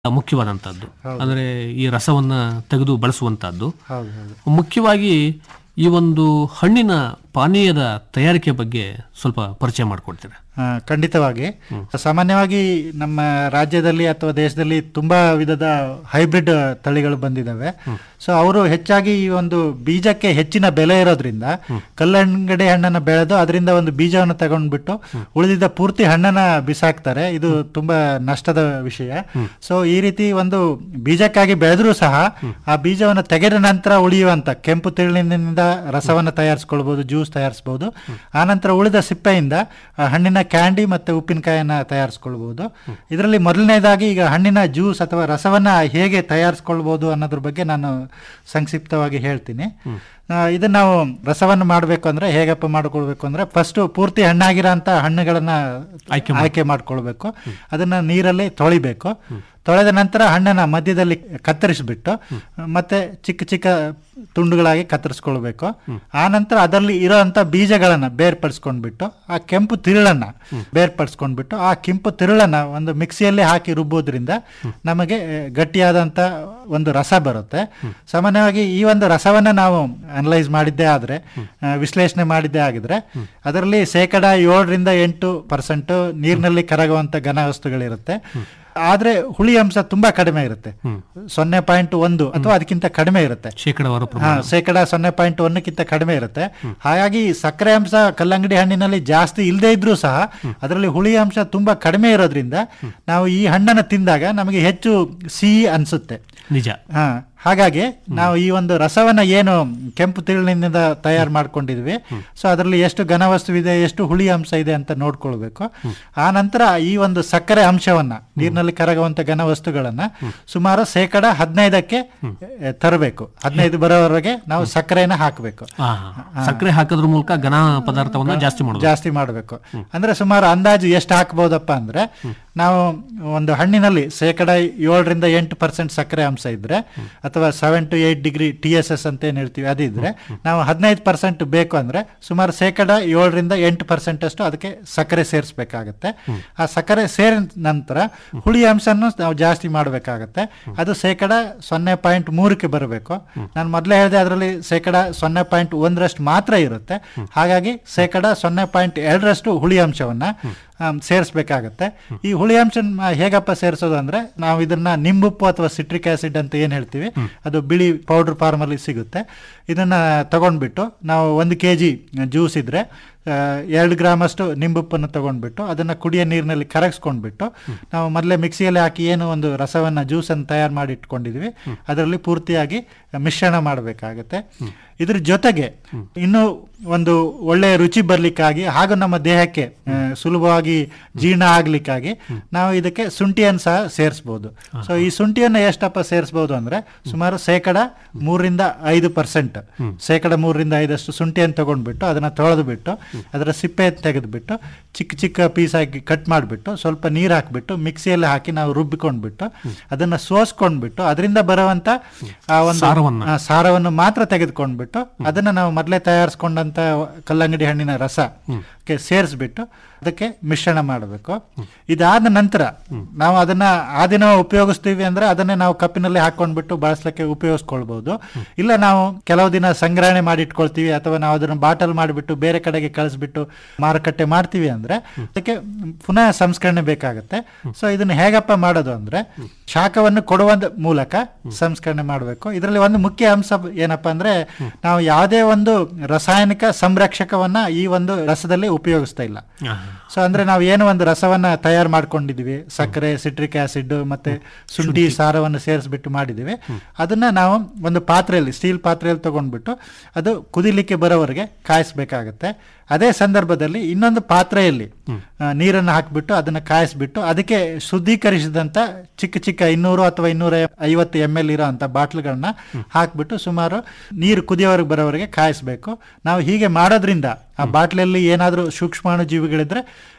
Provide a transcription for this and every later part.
ಮುಖ್ಯವಾದಂತಹದ್ದು ಅಂದ್ರೆ ಈ ರಸವನ್ನ ತೆಗೆದು ಬಳಸುವಂತಹದ್ದು ಹೌದು ಹೌದು ಮುಖ್ಯವಾಗಿ ಈ ಒಂದು ಹಣ್ಣಿನ ಪಾನೀಯದ ತಯಾರಿಕೆ ಬಗ್ಗೆ ಸ್ವಲ್ಪ ಪರಿಚಯ ಮಾಡಿಕೊಡ್ತೀರಾ ಆ, ಖಂಡಿತವಾಗಿ ಸಾಮಾನ್ಯವಾಗಿ ನಮ್ಮ ರಾಜ್ಯದಲ್ಲಿ ಅಥವಾ ದೇಶದಲ್ಲಿ ತುಂಬಾ ವಿಧದ ಹೈಬ್ರಿಡ್ ತಳಿಗಳು ಬಂದಿದ್ದಾವೆ ಸೊ ಅವರು ಹೆಚ್ಚಾಗಿ ಈ ಒಂದು ಬೀಜಕ್ಕೆ ಹೆಚ್ಚಿನ ಬೆಲೆ ಇರೋದ್ರಿಂದ ಕಲ್ಲಂಗಡಿ ಹಣ್ಣನ್ನ ಬೆಳೆದು ಅದರಿಂದ ಒಂದು ಬೀಜವನ್ನು ತಗೊಂಡ್ಬಿಟ್ಟು ಉಳಿದಿದ್ದ ಪೂರ್ತಿ ಹಣ್ಣನ್ನ ಬಿಸಾಕ್ತಾರೆ ಇದು ತುಂಬಾ ನಷ್ಟದ ವಿಷಯ ಸೊ ಈ ರೀತಿ ಒಂದು ಬೀಜಕ್ಕಾಗಿ ಬೆಳೆದ್ರೂ ಸಹ ಆ ಬೀಜವನ್ನು ತೆಗೆದ ನಂತರ ಉಳಿಯುವಂತ ಕೆಂಪು ತಿರುಳಿನಿಂದ ರಸವನ್ನು ತಯಾರಿಸ್ಕೊಳ್ಬಹುದು ಜ್ಯೂಸ್ ತಯಾರಿಸಬಹುದು ಆನಂತರ ಉಳಿದ ಸಿಪ್ಪೆಯಿಂದ ಆ ಹಣ್ಣಿನ ಕ್ಯಾಂಡಿ ಮತ್ತೆ ಉಪ್ಪಿನಕಾಯಿಯನ್ನ ತಯಾರಿಸ್ಕೊಳ್ಬಹುದು ಇದರಲ್ಲಿ ಮೊದಲನೇದಾಗಿ ಈಗ ಹಣ್ಣಿನ ಜ್ಯೂಸ್ ಅಥವಾ ರಸವನ್ನ ಹೇಗೆ ತಯಾರಿಸ್ಕೊಳ್ಬಹುದು ಅನ್ನೋದ್ರ ಬಗ್ಗೆ ನಾನು ಸಂಕ್ಷಿಪ್ತವಾಗಿ ಹೇಳ್ತೀನಿ ಆ, ಇದನ್ನ ನಾವು ರಸವನ್ನು ಮಾಡಬೇಕು ಅಂದ್ರೆ ಹೇಗಪ್ಪ ಮಾಡ್ಕೊಳ್ಬೇಕು ಅಂದ್ರೆ ಫಸ್ಟ್ ಪೂರ್ತಿ ಹಣ್ಣಾಗಿರೋ ಅಂತ ಹಣ್ಣುಗಳನ್ನ ಆಯ್ಕೆ ಆಯ್ಕೆ ಮಾಡ್ಕೊಳ್ಬೇಕು ಅದನ್ನ ನೀರಲ್ಲಿ ತೊಳಿಬೇಕು ತೊಳೆದ ನಂತರ ಹಣ್ಣನ್ನ ಮಧ್ಯದಲ್ಲಿ ಕತ್ತರಿಸ್ಬಿಟ್ಟು ಮತ್ತೆ ಚಿಕ್ಕ ಚಿಕ್ಕ ತುಂಡುಗಳಾಗಿ ಕತ್ತರಿಸ್ಕೊಳ್ಬೇಕು ಆ ನಂತರ ಅದರಲ್ಲಿ ಇರೋಂಥ ಬೀಜಗಳನ್ನ ಬೇರ್ಪಡಿಸ್ಕೊಂಡ್ಬಿಟ್ಟು ಆ ಕೆಂಪು ತಿರುಳನ್ನ ಬೇರ್ಪಡಿಸ್ಕೊಂಡ್ಬಿಟ್ಟು ಆ ಕೆಂಪು ತಿರುಳನ್ನ ಒಂದು ಮಿಕ್ಸಿಯಲ್ಲಿ ಹಾಕಿ ರುಬ್ಬೋದ್ರಿಂದ ನಮಗೆ ಆ, ಗಟ್ಟಿಯಾದಂಥ ಒಂದು ರಸ ಬರುತ್ತೆ ಸಾಮಾನ್ಯವಾಗಿ ಈ ಒಂದು ರಸವನ್ನ ನಾವು ಅನಲೈಸ್ ಮಾಡಿದ್ದೇ ಆದ್ರೆ ಆ, ವಿಶ್ಲೇಷಣೆ ಮಾಡಿದ್ದೇ ಆಗಿದ್ರೆ ಅದರಲ್ಲಿ ಶೇಕಡ ಏಳರಿಂದ ಎಂಟು ಪರ್ಸೆಂಟ್ ನೀರಿನಲ್ಲಿ ಕರಗುವಂತ ಘನ ವಸ್ತುಗಳಿರುತ್ತೆ ಆದ್ರೆ ಹುಳಿ ಅಂಶ ತುಂಬಾ ಕಡಿಮೆ ಇರುತ್ತೆ ಸೊನ್ನೆ ಪಾಯಿಂಟ್ ಒಂದು ಅಥವಾ ಅದಕ್ಕಿಂತ ಕಡಿಮೆ ಇರುತ್ತೆ ಶೇಕಡವಾರು ಹಾ ಶೇಕಡ ಸೊನ್ನೆ ಪಾಯಿಂಟ್ ಒಂದಕ್ಕಿಂತ ಕಡಿಮೆ ಇರುತ್ತೆ ಹಾಗಾಗಿ ಸಕ್ಕರೆ ಅಂಶ ಕಲ್ಲಂಗಡಿ ಹಣ್ಣಿನಲ್ಲಿ ಜಾಸ್ತಿ ಇಲ್ಲದೆ ಇದ್ರೂ ಸಹ ಅದರಲ್ಲಿ ಹುಳಿ ಅಂಶ ತುಂಬಾ ಕಡಿಮೆ ಇರೋದ್ರಿಂದ ನಾವು ಈ ಹಣ್ಣನ್ನು ತಿಂದಾಗ ನಮಗೆ ಹೆಚ್ಚು ಸಿಹಿ ಅನ್ಸುತ್ತೆ ನಿಜ ಹಾ ಹಾಗಾಗಿ ನಾವು ಈ ಒಂದು ರಸವನ್ನ ಏನು ಕೆಂಪು ತಿರುಳಿನಿಂದ ತಯಾರು ಮಾಡ್ಕೊಂಡಿದ್ವಿ ಸೊ ಅದರಲ್ಲಿ ಎಷ್ಟು ಘನವಸ್ತು ಇದೆ ಎಷ್ಟು ಹುಳಿ ಅಂಶ ಇದೆ ಅಂತ ನೋಡ್ಕೊಳ್ಬೇಕು ಆ ನಂತರ ಈ ಒಂದು ಸಕ್ಕರೆ ಅಂಶವನ್ನ ನೀರಿನಲ್ಲಿ ಕರಗುವಂತ ಘನವಸ್ತುಗಳನ್ನ ಸುಮಾರು ಶೇಕಡ ಹದಿನೈದಕ್ಕೆ ತರಬೇಕು ಹದಿನೈದು ಬರೋವರೆಗೆ ನಾವು ಸಕ್ಕರೆನ ಹಾಕಬೇಕು ಆ, ಸಕ್ಕರೆ ಹಾಕೋದ್ರ ಮೂಲಕ ಘನ ಪದಾರ್ಥವನ್ನ ಜಾಸ್ತಿ ಮಾಡೋದು ಜಾಸ್ತಿ ಮಾಡಬೇಕು ಅಂದ್ರೆ ಸುಮಾರು ಅಂದಾಜು ಎಷ್ಟು ಹಾಕ್ಬೋದಪ್ಪ ಅಂದ್ರೆ ನಾವು ಒಂದು ಹಣ್ಣಿನಲ್ಲಿ ಶೇಕಡ ಏಳರಿಂದ ಎಂಟು ಪರ್ಸೆಂಟ್ ಸಕ್ಕರೆ ಅಂಶ ಇದ್ರೆ ಅಥವಾ seven to eight degree T S S ಅಂತ ಏನ್ ಹೇಳ್ತೀವಿ ಅದಿದ್ರೆ ನಾವು ಹದಿನೈದು ಪರ್ಸೆಂಟ್ ಬೇಕು ಅಂದ್ರೆ ಸುಮಾರು ಶೇಕಡ ಏಳರಿಂದ ಎಂಟು ಪರ್ಸೆಂಟ್ ಅಷ್ಟು ಅದಕ್ಕೆ ಸಕ್ಕರೆ ಸೇರಿಸ್ಬೇಕಾಗತ್ತೆ ಆ ಸಕ್ಕರೆ ಸೇರಿದ ನಂತರ ಹುಳಿ ಅಂಶನ್ನು ನಾವು ಜಾಸ್ತಿ ಮಾಡಬೇಕಾಗತ್ತೆ ಅದು ಶೇಕಡ ಸೊನ್ನೆ ಪಾಯಿಂಟ್ ಮೂರಕ್ಕೆ ಬರಬೇಕು ನಾನು ಮೊದಲೇ ಹೇಳಿದೆ ಅದರಲ್ಲಿ ಶೇಕಡ ಸೊನ್ನೆ ಪಾಯಿಂಟ್ ಒಂದರಷ್ಟು ಮಾತ್ರ ಇರುತ್ತೆ ಹಾಗಾಗಿ ಶೇಕಡ ಸೊನ್ನೆ ಪಾಯಿಂಟ್ ಎರಡರಷ್ಟು ಹುಳಿ ಅಂಶವನ್ನ ಆಮ್, ಸೇರಿಸ್ಬೇಕಾಗತ್ತೆ ಈ ಹುಳಿ ಅಂಶ ಹೇಗಪ್ಪ ಸೇರಿಸೋದು ಅಂದ್ರೆ ನಾವು ಇದನ್ನ ನಿಂಬುಪ್ಪು ಅಥವಾ ಸಿಟ್ರಿಕ್ ಆಸಿಡ್ ಅಂತ ಏನ್ ಹೇಳ್ತೀವಿ ಅದು ಬಿಳಿ ಪೌಡರ್ ಫಾರ್ಮ್ ಅಲ್ಲಿ ಸಿಗುತ್ತೆ ಇದನ್ನ ತಗೊಂಡ್ಬಿಟ್ಟು ನಾವು ಒಂದು ಕೆ ಜಿ ಜ್ಯೂಸ್ ಇದ್ರೆ ಆ, ಎರಡು ಗ್ರಾಮ್ ಅಷ್ಟು ನಿಂಬುಪ್ಪನ್ನು ತಗೊಂಡ್ಬಿಟ್ಟು ಅದನ್ನ ಕುಡಿಯೋ ನೀರಿನಲ್ಲಿ ಕರಗಿಸ್ಕೊಂಡ್ಬಿಟ್ಟು ನಾವು ಮೊದಲೇ ಮಿಕ್ಸಿಯಲ್ಲಿ ಹಾಕಿ ಏನು ಒಂದು ರಸವನ್ನ ಜ್ಯೂಸನ್ನು ತಯಾರು ಮಾಡಿ ಇಟ್ಕೊಂಡಿದ್ವಿ ಅದರಲ್ಲಿ ಪೂರ್ತಿಯಾಗಿ ಮಿಶ್ರಣ ಮಾಡಬೇಕಾಗತ್ತೆ ಇದ್ರ ಜೊತೆಗೆ ಇನ್ನು ಒಂದು ಒಳ್ಳೆಯ ರುಚಿ ಬರ್ಲಿಕ್ಕಾಗಿ ಹಾಗೂ ನಮ್ಮ ದೇಹಕ್ಕೆ ಆ, ಸುಲಭವಾಗಿ ಜೀರ್ಣ ಆಗ್ಲಿಕ್ಕಾಗಿ ನಾವು ಇದಕ್ಕೆ ಶುಂಠಿಯನ್ನು ಸಹ ಸೇರಿಸಬಹುದು ಸೊ ಈ ಶುಂಠಿಯನ್ನು ಎಷ್ಟಪ್ಪ ಸೇರಿಸಬಹುದು ಅಂದ್ರೆ ಸುಮಾರು ಶೇಕಡ ಮೂರರಿಂದ ಐದು ಪರ್ಸೆಂಟ್ ಶೇಕಡ ಮೂರರಿಂದ ಐದಷ್ಟು ಶುಂಠಿಯನ್ನು ತಗೊಂಡ್ಬಿಟ್ಟು ಅದನ್ನ ತೊಳೆದು ಬಿಟ್ಟು ಅದರ ಸಿಪ್ಪೆ ತೆಗೆದುಬಿಟ್ಟು ಚಿಕ್ಕ ಚಿಕ್ಕ ಪೀಸ್ ಆಗಿ ಕಟ್ ಮಾಡಿಬಿಟ್ಟು ಸ್ವಲ್ಪ ನೀರು ಹಾಕಿಬಿಟ್ಟು ಮಿಕ್ಸಿಯಲ್ಲಿ ಹಾಕಿ ನಾವು ರುಬ್ಬಿಕೊಂಡ್ಬಿಟ್ಟು ಅದನ್ನ ಸೋಸ್ಕೊಂಡ್ಬಿಟ್ಟು ಅದರಿಂದ ಬರುವಂತ ಆ ಒಂದು ಸಾರವನ್ನ. ಆ, ಸಾರವನ್ನು ಮಾತ್ರ ತೆಗೆದುಕೊಂಡ್ಬಿಟ್ಟು ಅದನ್ನ ನಾವು ಮೊದಲೇ ತಯಾರಿಸ್ಕೊಂಡಂತ ಕಲ್ಲಂಗಡಿ ಹಣ್ಣಿನ ರಸ ಕ್ಕೆ ಸೇರಿಸ್ಬಿಟ್ಟು ಅದಕ್ಕೆ ಮಿಶ್ರಣ ಮಾಡಬೇಕು ಇದಾದ ನಂತರ ನಾವು ಅದನ್ನ ಆ ದಿನ ಉಪಯೋಗಿಸ್ತೀವಿ ಅಂದ್ರೆ ಅದನ್ನೇ ನಾವು ಕಪ್ಪಿನಲ್ಲಿ ಹಾಕೊಂಡ್ಬಿಟ್ಟು ಬಳಸ್ಲಿಕ್ಕೆ ಉಪಯೋಗಿಸ್ಕೊಳ್ಬಹುದು ಇಲ್ಲ ನಾವು ಕೆಲವು ದಿನ ಸಂಗ್ರಹಣೆ ಮಾಡಿ ಇಟ್ಕೊಳ್ತೀವಿ ಅಥವಾ ನಾವು ಅದನ್ನ ಬಾಟಲ್ ಮಾಡಿಬಿಟ್ಟು ಬೇರೆ ಕಡೆಗೆ ಕಳಿಸ್ಬಿಟ್ಟು ಮಾರುಕಟ್ಟೆ ಮಾಡ್ತೀವಿ ಅಂದ್ರೆ ಅದಕ್ಕೆ ಪುನಃ ಸಂಸ್ಕರಣೆ ಬೇಕಾಗುತ್ತೆ ಸೊ ಇದನ್ನ ಹೇಗಪ್ಪ ಮಾಡೋದು ಅಂದ್ರೆ ಶಾಖವನ್ನು ಕೊಡುವ ಮೂಲಕ ಸಂಸ್ಕರಣೆ ಮಾಡಬೇಕು ಇದರಲ್ಲಿ ಒಂದು ಮುಖ್ಯ ಅಂಶ ಏನಪ್ಪಾ ಅಂದ್ರೆ ನಾವು ಯಾವುದೇ ಒಂದು ರಾಸಾಯನಿಕ ಸಂರಕ್ಷಕವನ್ನ ಈ ಒಂದು ರಸದಲ್ಲಿ ಉಪಯೋಗಿಸ್ತಾ ಇಲ್ಲ ಆ, ಸೊ ಅಂದ್ರೆ ನಾವು ಏನು ಒಂದು ರಸವನ್ನ ತಯಾರು ಮಾಡ್ಕೊಂಡಿದೀವಿ ಸಕ್ಕರೆ ಸಿಟ್ರಿಕ್ ಆಸಿಡ್ ಮತ್ತೆ ಶುಂಠಿ ಸಾರವನ್ನು ಸೇರಿಸ್ಬಿಟ್ಟು ಮಾಡಿದೀವಿ ಅದನ್ನ ನಾವು ಒಂದು ಪಾತ್ರೆಯಲ್ಲಿ ಸ್ಟೀಲ್ ಪಾತ್ರೆಯಲ್ಲಿ ತಗೊಂಡ್ಬಿಟ್ಟು ಅದು ಕುದಿಲಿಕ್ಕೆ ಬರೋವರೆಗೆ ಕಾಯಿಸ್ಬೇಕಾಗತ್ತೆ ಅದೇ ಸಂದರ್ಭದಲ್ಲಿ ಇನ್ನೊಂದು ಪಾತ್ರೆಯಲ್ಲಿ ಆ, ನೀರನ್ನು ಹಾಕಿಬಿಟ್ಟು ಅದನ್ನ ಕಾಯಿಸ್ಬಿಟ್ಟು ಅದಕ್ಕೆ ಶುದ್ಧೀಕರಿಸಿದಂತ ಚಿಕ್ಕ ಚಿಕ್ಕ ಇನ್ನೂರು ಅಥವಾ ಇನ್ನೂರ ಐವತ್ತು ಎಮ್ ಎಲ್ ಇರೋ ಅಂತ ಬಾಟ್ಲ್ಗಳನ್ನ ಹಾಕ್ಬಿಟ್ಟು ಸುಮಾರು ನೀರು ಕುದಿಯೋವರೆಗೆ ಬರೋವರೆಗೆ ಕಾಯಿಸ್ಬೇಕು ನಾವು ಹೀಗೆ ಮಾಡೋದ್ರಿಂದ ಆ ಬಾಟ್ಲಲ್ಲಿ ಏನಾದರೂ ಸೂಕ್ಷ್ಮಾಣು ಜೀವಿಗಳಿದ್ರೆ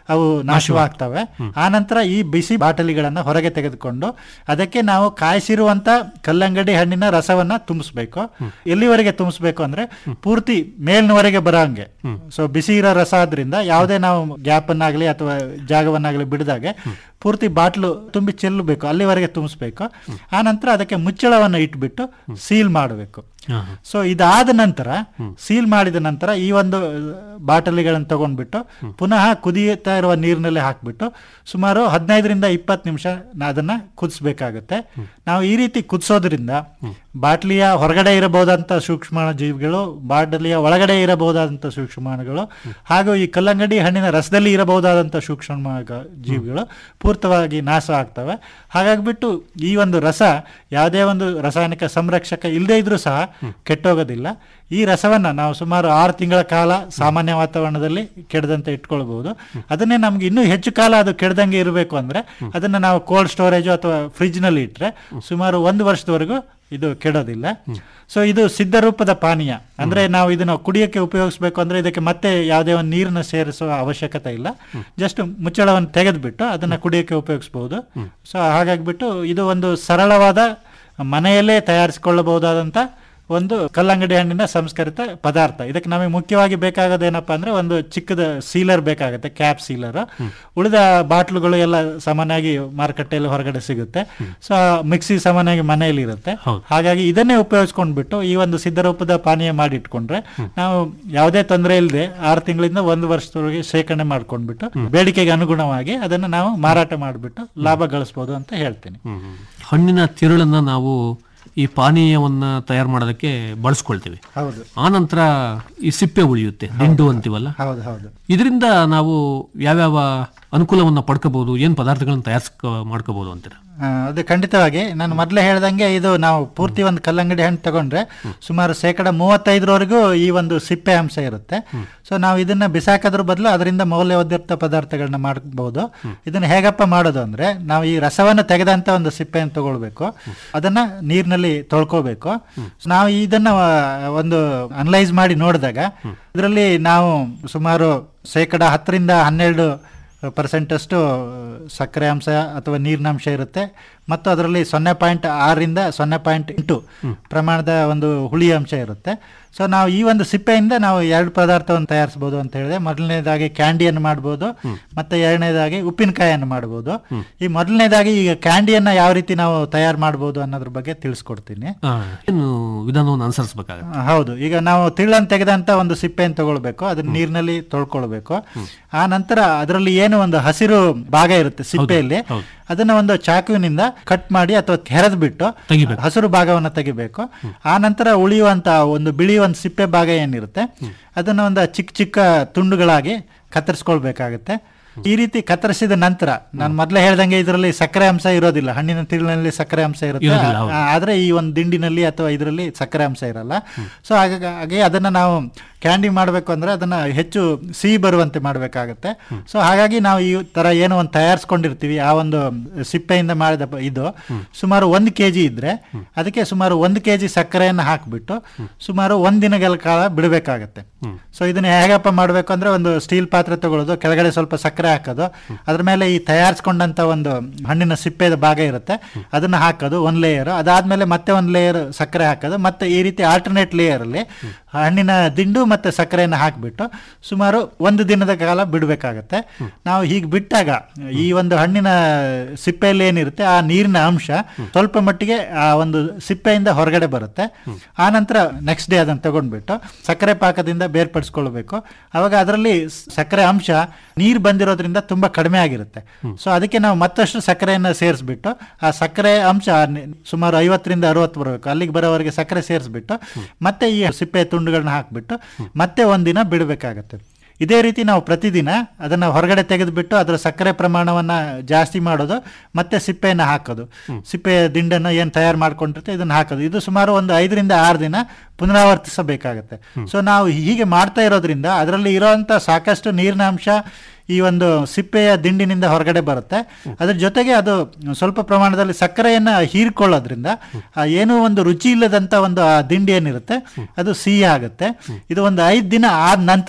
ಅವು ನಾಶವಾಗ್ತವೆ ಆ ನಂತರ ಈ ಬಿಸಿ ಬಾಟಲಿಗಳನ್ನ ಹೊರಗೆ ತೆಗೆದುಕೊಂಡು ಅದಕ್ಕೆ ನಾವು ಕಾಯಿಸಿರುವಂತ ಕಲ್ಲಂಗಡಿ ಹಣ್ಣಿನ ರಸವನ್ನ ತುಂಬಿಸ್ಬೇಕು ಎಲ್ಲಿವರೆಗೆ ತುಂಬಿಸ್ಬೇಕು ಅಂದ್ರೆ ಪೂರ್ತಿ ಮೇಲ್ನವರೆಗೆ ಬರೋಂಗೆ ಸೊ ಬಿಸಿ ಇರೋ ರಸ ಆದ್ರಿಂದ ಯಾವುದೇ ನಾವು ಗ್ಯಾಪ್ ಅನ್ನಾಗ್ಲಿ ಅಥವಾ ಜಾಗವನ್ನಾಗ್ಲಿ ಬಿಡದಾಗೆ ಪೂರ್ತಿ ಬಾಟ್ಲು ತುಂಬಿ ಚೆಲ್ಲಬೇಕು ಅಲ್ಲಿವರೆಗೆ ತುಂಬಿಸ್ಬೇಕು ಆ ನಂತರ ಅದಕ್ಕೆ ಮುಚ್ಚಳವನ್ನು ಇಟ್ಬಿಟ್ಟು ಸೀಲ್ ಮಾಡಬೇಕು ಹಾ, ಹಾ. ಸೊ ಇದಾದ ನಂತರ ಸೀಲ್ ಮಾಡಿದ ನಂತರ ಈ ಒಂದು ಬಾಟಲಿಗಳನ್ನು ತಗೊಂಡ್ಬಿಟ್ಟು ಪುನಃ ಕುದಿಯುತ್ತಾ ಇರುವ ನೀರಿನಲ್ಲಿ ಹಾಕ್ಬಿಟ್ಟು ಸುಮಾರು ಹದಿನೈದರಿಂದ ಇಪ್ಪತ್ತು ನಿಮಿಷ ಅದನ್ನ ಕುದಿಸ್ಬೇಕಾಗುತ್ತೆ ನಾವು ಈ ರೀತಿ ಕುದಿಸೋದ್ರಿಂದ ಬಾಟ್ಲಿಯ ಹೊರಗಡೆ ಇರಬಹುದಂತ ಸೂಕ್ಷ್ಮಾಣು ಜೀವಿಗಳು ಬಾಟಲಿಯ ಒಳಗಡೆ ಇರಬಹುದಾದಂಥ ಸೂಕ್ಷ್ಮಾಣುಗಳು ಹಾಗೂ ಈ ಕಲ್ಲಂಗಡಿ ಹಣ್ಣಿನ ರಸದಲ್ಲಿ ಇರಬಹುದಾದಂಥ ಸೂಕ್ಷ್ಮ ಜೀವಿಗಳು ಪೂರ್ತವಾಗಿ ನಾಶ ಆಗ್ತವೆ ಹಾಗಾಗ್ಬಿಟ್ಟು ಈ ಒಂದು ರಸ ಯಾವುದೇ ಒಂದು ರಾಸಾಯನಿಕ ಸಂರಕ್ಷಕ ಇಲ್ಲದೇ ಇದ್ರೂ ಸಹ ಕೆಟ್ಟೋಗೋದಿಲ್ಲ ಈ ರಸವನ್ನ ನಾವು ಸುಮಾರು ಆರು ತಿಂಗಳ ಕಾಲ ಸಾಮಾನ್ಯ ವಾತಾವರಣದಲ್ಲಿ ಕೆಡದಂತೆ ಇಟ್ಕೊಳ್ಬಹುದು ಅದನ್ನೇ ನಮ್ಗೆ ಇನ್ನೂ ಹೆಚ್ಚು ಕಾಲ ಅದು ಕೆಡದಂಗೆ ಇರಬೇಕು ಅಂದ್ರೆ ಅದನ್ನ ನಾವು ಕೋಲ್ಡ್ ಸ್ಟೋರೇಜ್ ಅಥವಾ ಫ್ರಿಜ್ ನಲ್ಲಿ ಇಟ್ರೆ ಸುಮಾರು ಒಂದು ವರ್ಷದವರೆಗೂ ಇದು ಕೆಡೋದಿಲ್ಲ ಸೊ ಇದು ಸಿದ್ಧ ರೂಪದ ಪಾನೀಯ ಅಂದ್ರೆ ನಾವು ಇದನ್ನ ಕುಡಿಯೋಕೆ ಉಪಯೋಗಿಸ್ಬೇಕು ಅಂದ್ರೆ ಇದಕ್ಕೆ ಮತ್ತೆ ಯಾವುದೇ ಒಂದು ನೀರನ್ನ ಸೇರಿಸುವ ಅವಶ್ಯಕತೆ ಇಲ್ಲ ಜಸ್ಟ್ ಮುಚ್ಚಳವನ್ನು ತೆಗೆದ್ಬಿಟ್ಟು ಅದನ್ನ ಕುಡಿಯೋಕೆ ಉಪಯೋಗಿಸಬಹುದು ಸೊ ಹಾಗಾಗ್ಬಿಟ್ಟು ಇದು ಒಂದು ಸರಳವಾದ ಮನೆಯಲ್ಲೇ ತಯಾರಿಸಿಕೊಳ್ಳಬಹುದಾದಂತ ಒಂದು ಕಲ್ಲಂಗಡಿ ಹಣ್ಣಿನ ಸಂಸ್ಕರಿತ ಪದಾರ್ಥ ಇದಕ್ಕೆ ನಮಗೆ ಮುಖ್ಯವಾಗಿ ಬೇಕಾಗೋದೇನಪ್ಪ ಅಂದ್ರೆ ಒಂದು ಚಿಕ್ಕದ ಸೀಲರ್ ಬೇಕಾಗುತ್ತೆ ಕ್ಯಾಪ್ ಸೀಲರ್ ಉಳಿದ ಬಾಟ್ಲುಗಳು ಎಲ್ಲ ಸಾಮಾನ್ಯವಾಗಿ ಮಾರುಕಟ್ಟೆಯಲ್ಲಿ ಹೊರಗಡೆ ಸಿಗುತ್ತೆ ಸೊ ಮಿಕ್ಸಿ ಸಾಮಾನ್ಯವಾಗಿ ಮನೆಯಲ್ಲಿ ಇರುತ್ತೆ ಹೌದು. ಹಾಗಾಗಿ ಇದನ್ನೇ ಉಪಯೋಗಿಸ್ಕೊಂಡ್ಬಿಟ್ಟು ಈ ಒಂದು ಸಿದ್ಧರೂಪದ ಪಾನೀಯ ಮಾಡಿ ಇಟ್ಕೊಂಡ್ರೆ ನಾವು ಯಾವುದೇ ತೊಂದರೆ ಇಲ್ಲದೆ ಆರು ತಿಂಗಳಿಂದ ಒಂದು ವರ್ಷದವರೆಗೆ ಶೇಖರಣೆ ಮಾಡ್ಕೊಂಡ್ಬಿಟ್ಟು ಬೇಡಿಕೆಗೆ ಅನುಗುಣವಾಗಿ ಅದನ್ನು ನಾವು ಮಾರಾಟ ಮಾಡಿಬಿಟ್ಟು ಲಾಭ ಗಳಿಸ್ಬೋದು ಅಂತ ಹೇಳ್ತೀನಿ ಹ್ಮ್, ಹ್ಮ್. ಹಣ್ಣಿನ ತಿರುಳನ್ನ ನಾವು ಈ ಪಾನೀಯವನ್ನ ತಯಾರು ಮಾಡೋದಕ್ಕೆ ಬಳಸ್ಕೊಳ್ತೀವಿ ಹೌದು ಆ ನಂತರ ಈ ಸಿಪ್ಪೆ ಉಳಿಯುತ್ತೆ ದಿಂಡು ಅಂತೀವಲ್ಲ ಹೌದು ಹೌದು ಇದರಿಂದ ನಾವು ಯಾವ್ಯಾವ ಅನುಕೂಲವನ್ನ ಪಡ್ಕೋಬಹುದು ಏನ್ ಪದಾರ್ಥಗಳನ್ನ ತಯಾರಿಸ್ಕೊ ಮಾಡ್ಕೋಬಹುದು ಅಂತೀರ ಆ, ಅದು ಖಂಡಿತವಾಗಿ ನಾನು ಮೊದಲೇ ಹೇಳ್ದಂಗೆ ಇದು ನಾವು ಪೂರ್ತಿ ಒಂದು ಕಲ್ಲಂಗಡಿ ಹಣ್ಣು ತಗೊಂಡ್ರೆ ಸುಮಾರು ಶೇಕಡ ಮೂವತ್ತೈದರವರೆಗೂ ಈ ಒಂದು ಸಿಪ್ಪೆ ಅಂಶ ಇರುತ್ತೆ ಸೊ ನಾವು ಇದನ್ನ ಬಿಸಾಕೋದ್ರ ಬದಲು ಅದರಿಂದ ಮೌಲ್ಯವರ್ಧಿತ ಪದಾರ್ಥಗಳನ್ನ ಮಾಡಬಹುದು ಇದನ್ನ ಹೇಗಪ್ಪ ಮಾಡೋದು ಅಂದ್ರೆ ನಾವು ಈ ರಸವನ್ನು ತೆಗೆದಂತ ಒಂದು ಸಿಪ್ಪೆಯನ್ನು ತಗೊಳ್ಬೇಕು ಅದನ್ನ ನೀರಿನಲ್ಲಿ ತೊಳ್ಕೋಬೇಕು ನಾವು ಇದನ್ನ ಆ, ಒಂದು ಅನಲೈಸ್ ಮಾಡಿ ನೋಡಿದಾಗ ಇದರಲ್ಲಿ ನಾವು ಸುಮಾರು ಶೇಕಡ ಹತ್ತರಿಂದ ಹನ್ನೆರಡು ಪರ್ಸೆಂಟ್ ಅಷ್ಟು ಸಕ್ಕರೆ ಅಂಶ ಅಥವಾ ನೀರಿನ ಅಂಶ ಇರುತ್ತೆ ಮತ್ತು ಅದರಲ್ಲಿ ಸೊನ್ನೆ ಪಾಯಿಂಟ್ ಆರರಿಂದ ಸೊನ್ನೆ ಪಾಯಿಂಟ್ ಎಂಟು ಪ್ರಮಾಣದ ಒಂದು ಹುಳಿ ಅಂಶ ಇರುತ್ತೆ ಸೊ ನಾವು ಈ ಒಂದು ಸಿಪ್ಪೆಯಿಂದ ನಾವು ಎರಡು ಪದಾರ್ಥವನ್ನು ತಯಾರಿಸಬಹುದು ಅಂತ ಹೇಳಿದೆ ಮೊದಲನೇದಾಗಿ ಕ್ಯಾಂಡಿಯನ್ನು ಮಾಡ್ಬೋದು ಮತ್ತೆ ಎರಡನೇದಾಗಿ ಉಪ್ಪಿನಕಾಯಿಯನ್ನು ಮಾಡ್ಬೋದು ಈ ಮೊದಲನೇದಾಗಿ ಈಗ ಕ್ಯಾಂಡಿಯನ್ನ ಯಾವ ರೀತಿ ನಾವು ತಯಾರು ಮಾಡ್ಬೋದು ಅನ್ನೋದ್ರ ಬಗ್ಗೆ ತಿಳಿಸ್ಕೊಡ್ತೀನಿ ಆ, ಏನು ವಿಧಾನವನ್ನು ಅನುಸರಿಸಬೇಕಾಗುತ್ತೆ ಆ, ಹೌದು ಈಗ ನಾವು ತಿಳ್ಳನ್ನು ತೆಗೆದಂತ ಒಂದು ಸಿಪ್ಪೆಯನ್ನು ತಗೊಳ್ಬೇಕು ಅದನ್ನ ನೀರಿನಲ್ಲಿ ತೊಳ್ಕೊಳ್ಬೇಕು ಆ ನಂತರ ಅದರಲ್ಲಿ ಏನು ಒಂದು ಹಸಿರು ಭಾಗ ಇರುತ್ತೆ ಸಿಪ್ಪೆಯಲ್ಲಿ ಹೌದು. ಅದನ್ನ ಒಂದು ಚಾಕುವಿನಿಂದ ಕಟ್ ಮಾಡಿ ಅಥವಾ ಕೆರೆದ್ ಬಿಟ್ಟು ತೆಗಿಬೇಕು. ಹಸಿರು ಭಾಗವನ್ನ ತೆಗಿಬೇಕು ಆ ನಂತರ ಉಳಿಯುವಂತ ಒಂದು ಬಿಳಿ ಒಂದು ಸಿಪ್ಪೆ ಭಾಗ ಏನಿರುತ್ತೆ ಅದನ್ನ ಒಂದು ಚಿಕ್ಕ ಚಿಕ್ಕ ತುಂಡುಗಳಾಗಿ ಕತ್ತರಿಸ್ಕೊಳ್ಬೇಕಾಗತ್ತೆ ಈ ರೀತಿ ಕತ್ತರಿಸಿದ ನಂತರ ನಾನು ಮೊದಲೇ ಹೇಳ್ದಂಗೆ ಇದರಲ್ಲಿ ಸಕ್ಕರೆ ಅಂಶ ಇರೋದಿಲ್ಲ ಹಣ್ಣಿನ ತಿರುಳಿನಲ್ಲಿ ಸಕ್ಕರೆ ಅಂಶ ಇರುತ್ತೆ ಇರೋದಿಲ್ಲ, ಹೌದು. ಆ, ಆದ್ರೆ ಈ ಒಂದು ದಿಂಡಿನಲ್ಲಿ ಅಥವಾ ಇದರಲ್ಲಿ ಸಕ್ಕರೆ ಅಂಶ ಇರಲ್ಲ ಸೊ ಹಾಗಾಗಿ ಅದನ್ನ ನಾವು ಕ್ಯಾಂಡಿ ಮಾಡಬೇಕು ಅಂದ್ರೆ ಅದನ್ನ ಹೆಚ್ಚು ಸಿಹಿ ಬರುವಂತೆ ಮಾಡಬೇಕಾಗತ್ತೆ ಸೊ ಹಾಗಾಗಿ ನಾವು ಈ ತರ ಏನು ಒಂದು ತಯಾರಿಸ್ಕೊಂಡಿರ್ತೀವಿ ಆ ಒಂದು ಸಿಪ್ಪೆಯಿಂದ ಮಾಡಿದ ಪ- ಇದು ಸುಮಾರು ಒಂದು ಕೆ ಜಿ ಇದ್ರೆ ಅದಕ್ಕೆ ಸುಮಾರು ಒಂದು ಕೆ ಜಿ ಸಕ್ಕರೆಯನ್ನು ಹಾಕ್ಬಿಟ್ಟು ಸುಮಾರು ಒಂದ್ ದಿನಗಳ ಕಾಲ ಬಿಡಬೇಕಾಗತ್ತೆ ಸೊ ಇದನ್ನ ಹೇಗಪ್ಪ ಮಾಡಬೇಕು ಅಂದ್ರೆ ಒಂದು ಸ್ಟೀಲ್ ಪಾತ್ರೆ ತಗೊಳ್ಳೋದು ಕೆಳಗಡೆ ಸ್ವಲ್ಪ ಸಕ್ಕರೆ ಹಾಕೋದು ಅದ್ರ ಮೇಲೆ ಈ ತಯಾರಿಸ್ಕೊಂಡಂತ ಒಂದು ಹಣ್ಣಿನ ಸಿಪ್ಪೆದ ಭಾಗ ಇರುತ್ತೆ ಅದನ್ನ ಹಾಕೋದು ಒಂದ್ ಲೇಯರ್ ಅದಾದ್ಮೇಲೆ ಮತ್ತೆ ಒಂದ್ ಲೇಯರ್ ಸಕ್ಕರೆ ಹಾಕೋದು ಮತ್ತೆ ಈ ರೀತಿ ಆಲ್ಟರ್ನೇಟ್ ಲೇಯರ್ ಅಲ್ಲಿ ಹಣ್ಣಿನ ದಿಂಡು ಮತ್ತೆ ಸಕ್ಕರೆಯನ್ನು ಹಾಕ್ಬಿಟ್ಟು ಸುಮಾರು ಒಂದು ದಿನದ ಕಾಲ ಬಿಡಬೇಕಾಗತ್ತೆ ನಾವು ಹೀಗೆ ಬಿಟ್ಟಾಗ ಈ ಒಂದು ಹಣ್ಣಿನ ಸಿಪ್ಪೆಯಲ್ಲಿ ಏನಿರುತ್ತೆ ಆ ನೀರಿನ ಅಂಶ ಸ್ವಲ್ಪ ಮಟ್ಟಿಗೆ ಆ ಒಂದು ಸಿಪ್ಪೆಯಿಂದ ಹೊರಗಡೆ ಬರುತ್ತೆ ಆ ನಂತರ ನೆಕ್ಸ್ಟ್ ಡೇ ಅದನ್ನು ತಗೊಂಡ್ಬಿಟ್ಟು ಸಕ್ಕರೆ ಪಾಕದಿಂದ ಬೇರ್ಪಡಿಸ್ಕೊಳ್ಬೇಕು ಅವಾಗ ಅದರಲ್ಲಿ ಸಕ್ಕರೆ ಅಂಶ ನೀರು ಬಂದಿರೋದ್ರಿಂದ ತುಂಬಾ ಕಡಿಮೆ ಆಗಿರುತ್ತೆ ಸೊ ಅದಕ್ಕೆ ನಾವು ಮತ್ತಷ್ಟು ಸಕ್ಕರೆಯನ್ನು ಸೇರಿಸ್ಬಿಟ್ಟು ಆ ಸಕ್ಕರೆ ಅಂಶ ನಿ- ಸುಮಾರು ಐವತ್ತರಿಂದ ಅರವತ್ತು ಬರಬೇಕು ಅಲ್ಲಿಗೆ ಬರೋವರೆಗೆ ಸಕ್ಕರೆ ಸೇರಿಸ್ಬಿಟ್ಟು ಮತ್ತೆ ಈ ಸಿಪ್ಪೆ ತುಂಡುಗಳನ್ನ ಹಾಕ್ಬಿಟ್ಟು ಮತ್ತೆ ಒಂದಿನ ಬಿಡಬೇಕಾಗತ್ತೆ ಇದೇ ರೀತಿ ನಾವು ಪ್ರತಿದಿನ ಅದನ್ನ ಹೊರಗಡೆ ತೆಗೆದುಬಿಟ್ಟು ಅದರ ಸಕ್ಕರೆ ಪ್ರಮಾಣವನ್ನ ಜಾಸ್ತಿ ಮಾಡೋದು ಮತ್ತೆ ಸಿಪ್ಪೆಯನ್ನು ಹಾಕೋದು ಸಿಪ್ಪೆ ದಿಂಡನ್ನು ಏನು ತಯಾರು ಮಾಡ್ಕೊಂಡಿರುತ್ತೆ ಇದನ್ನ ಹಾಕೋದು ಇದು ಸುಮಾರು ಒಂದು ಐದರಿಂದ ಆರು ದಿನ ಪುನರಾವರ್ತಿಸಬೇಕಾಗತ್ತೆ ಸೊ ನಾವು ಹೀಗೆ ಮಾಡ್ತಾ ಇರೋದ್ರಿಂದ ಅದರಲ್ಲಿ ಇರೋಂಥ ಸಾಕಷ್ಟು ನೀರಿನ ಅಂಶ ಈ ಒಂದು ಸಿಪ್ಪೆಯ ದಿಂಡಿನಿಂದ ಹೊರಗಡೆ ಬರುತ್ತೆ ಅದ್ರ ಜೊತೆಗೆ ಅದು ಸ್ವಲ್ಪ ಪ್ರಮಾಣದಲ್ಲಿ ಸಕ್ಕರೆಯನ್ನ ಹೀರ್ಕೊಳ್ಳೋದ್ರಿಂದ ಆ ಏನೂ ಒಂದು ರುಚಿ ಇಲ್ಲದಂತ ಒಂದು ಆ ದಿಂಡಿ ಏನಿರುತ್ತೆ ಅದು ಸಿಹಿ ಆಗುತ್ತೆ ಇದು ಒಂದು ಐದು ದಿನ ಆದ ನಂತರ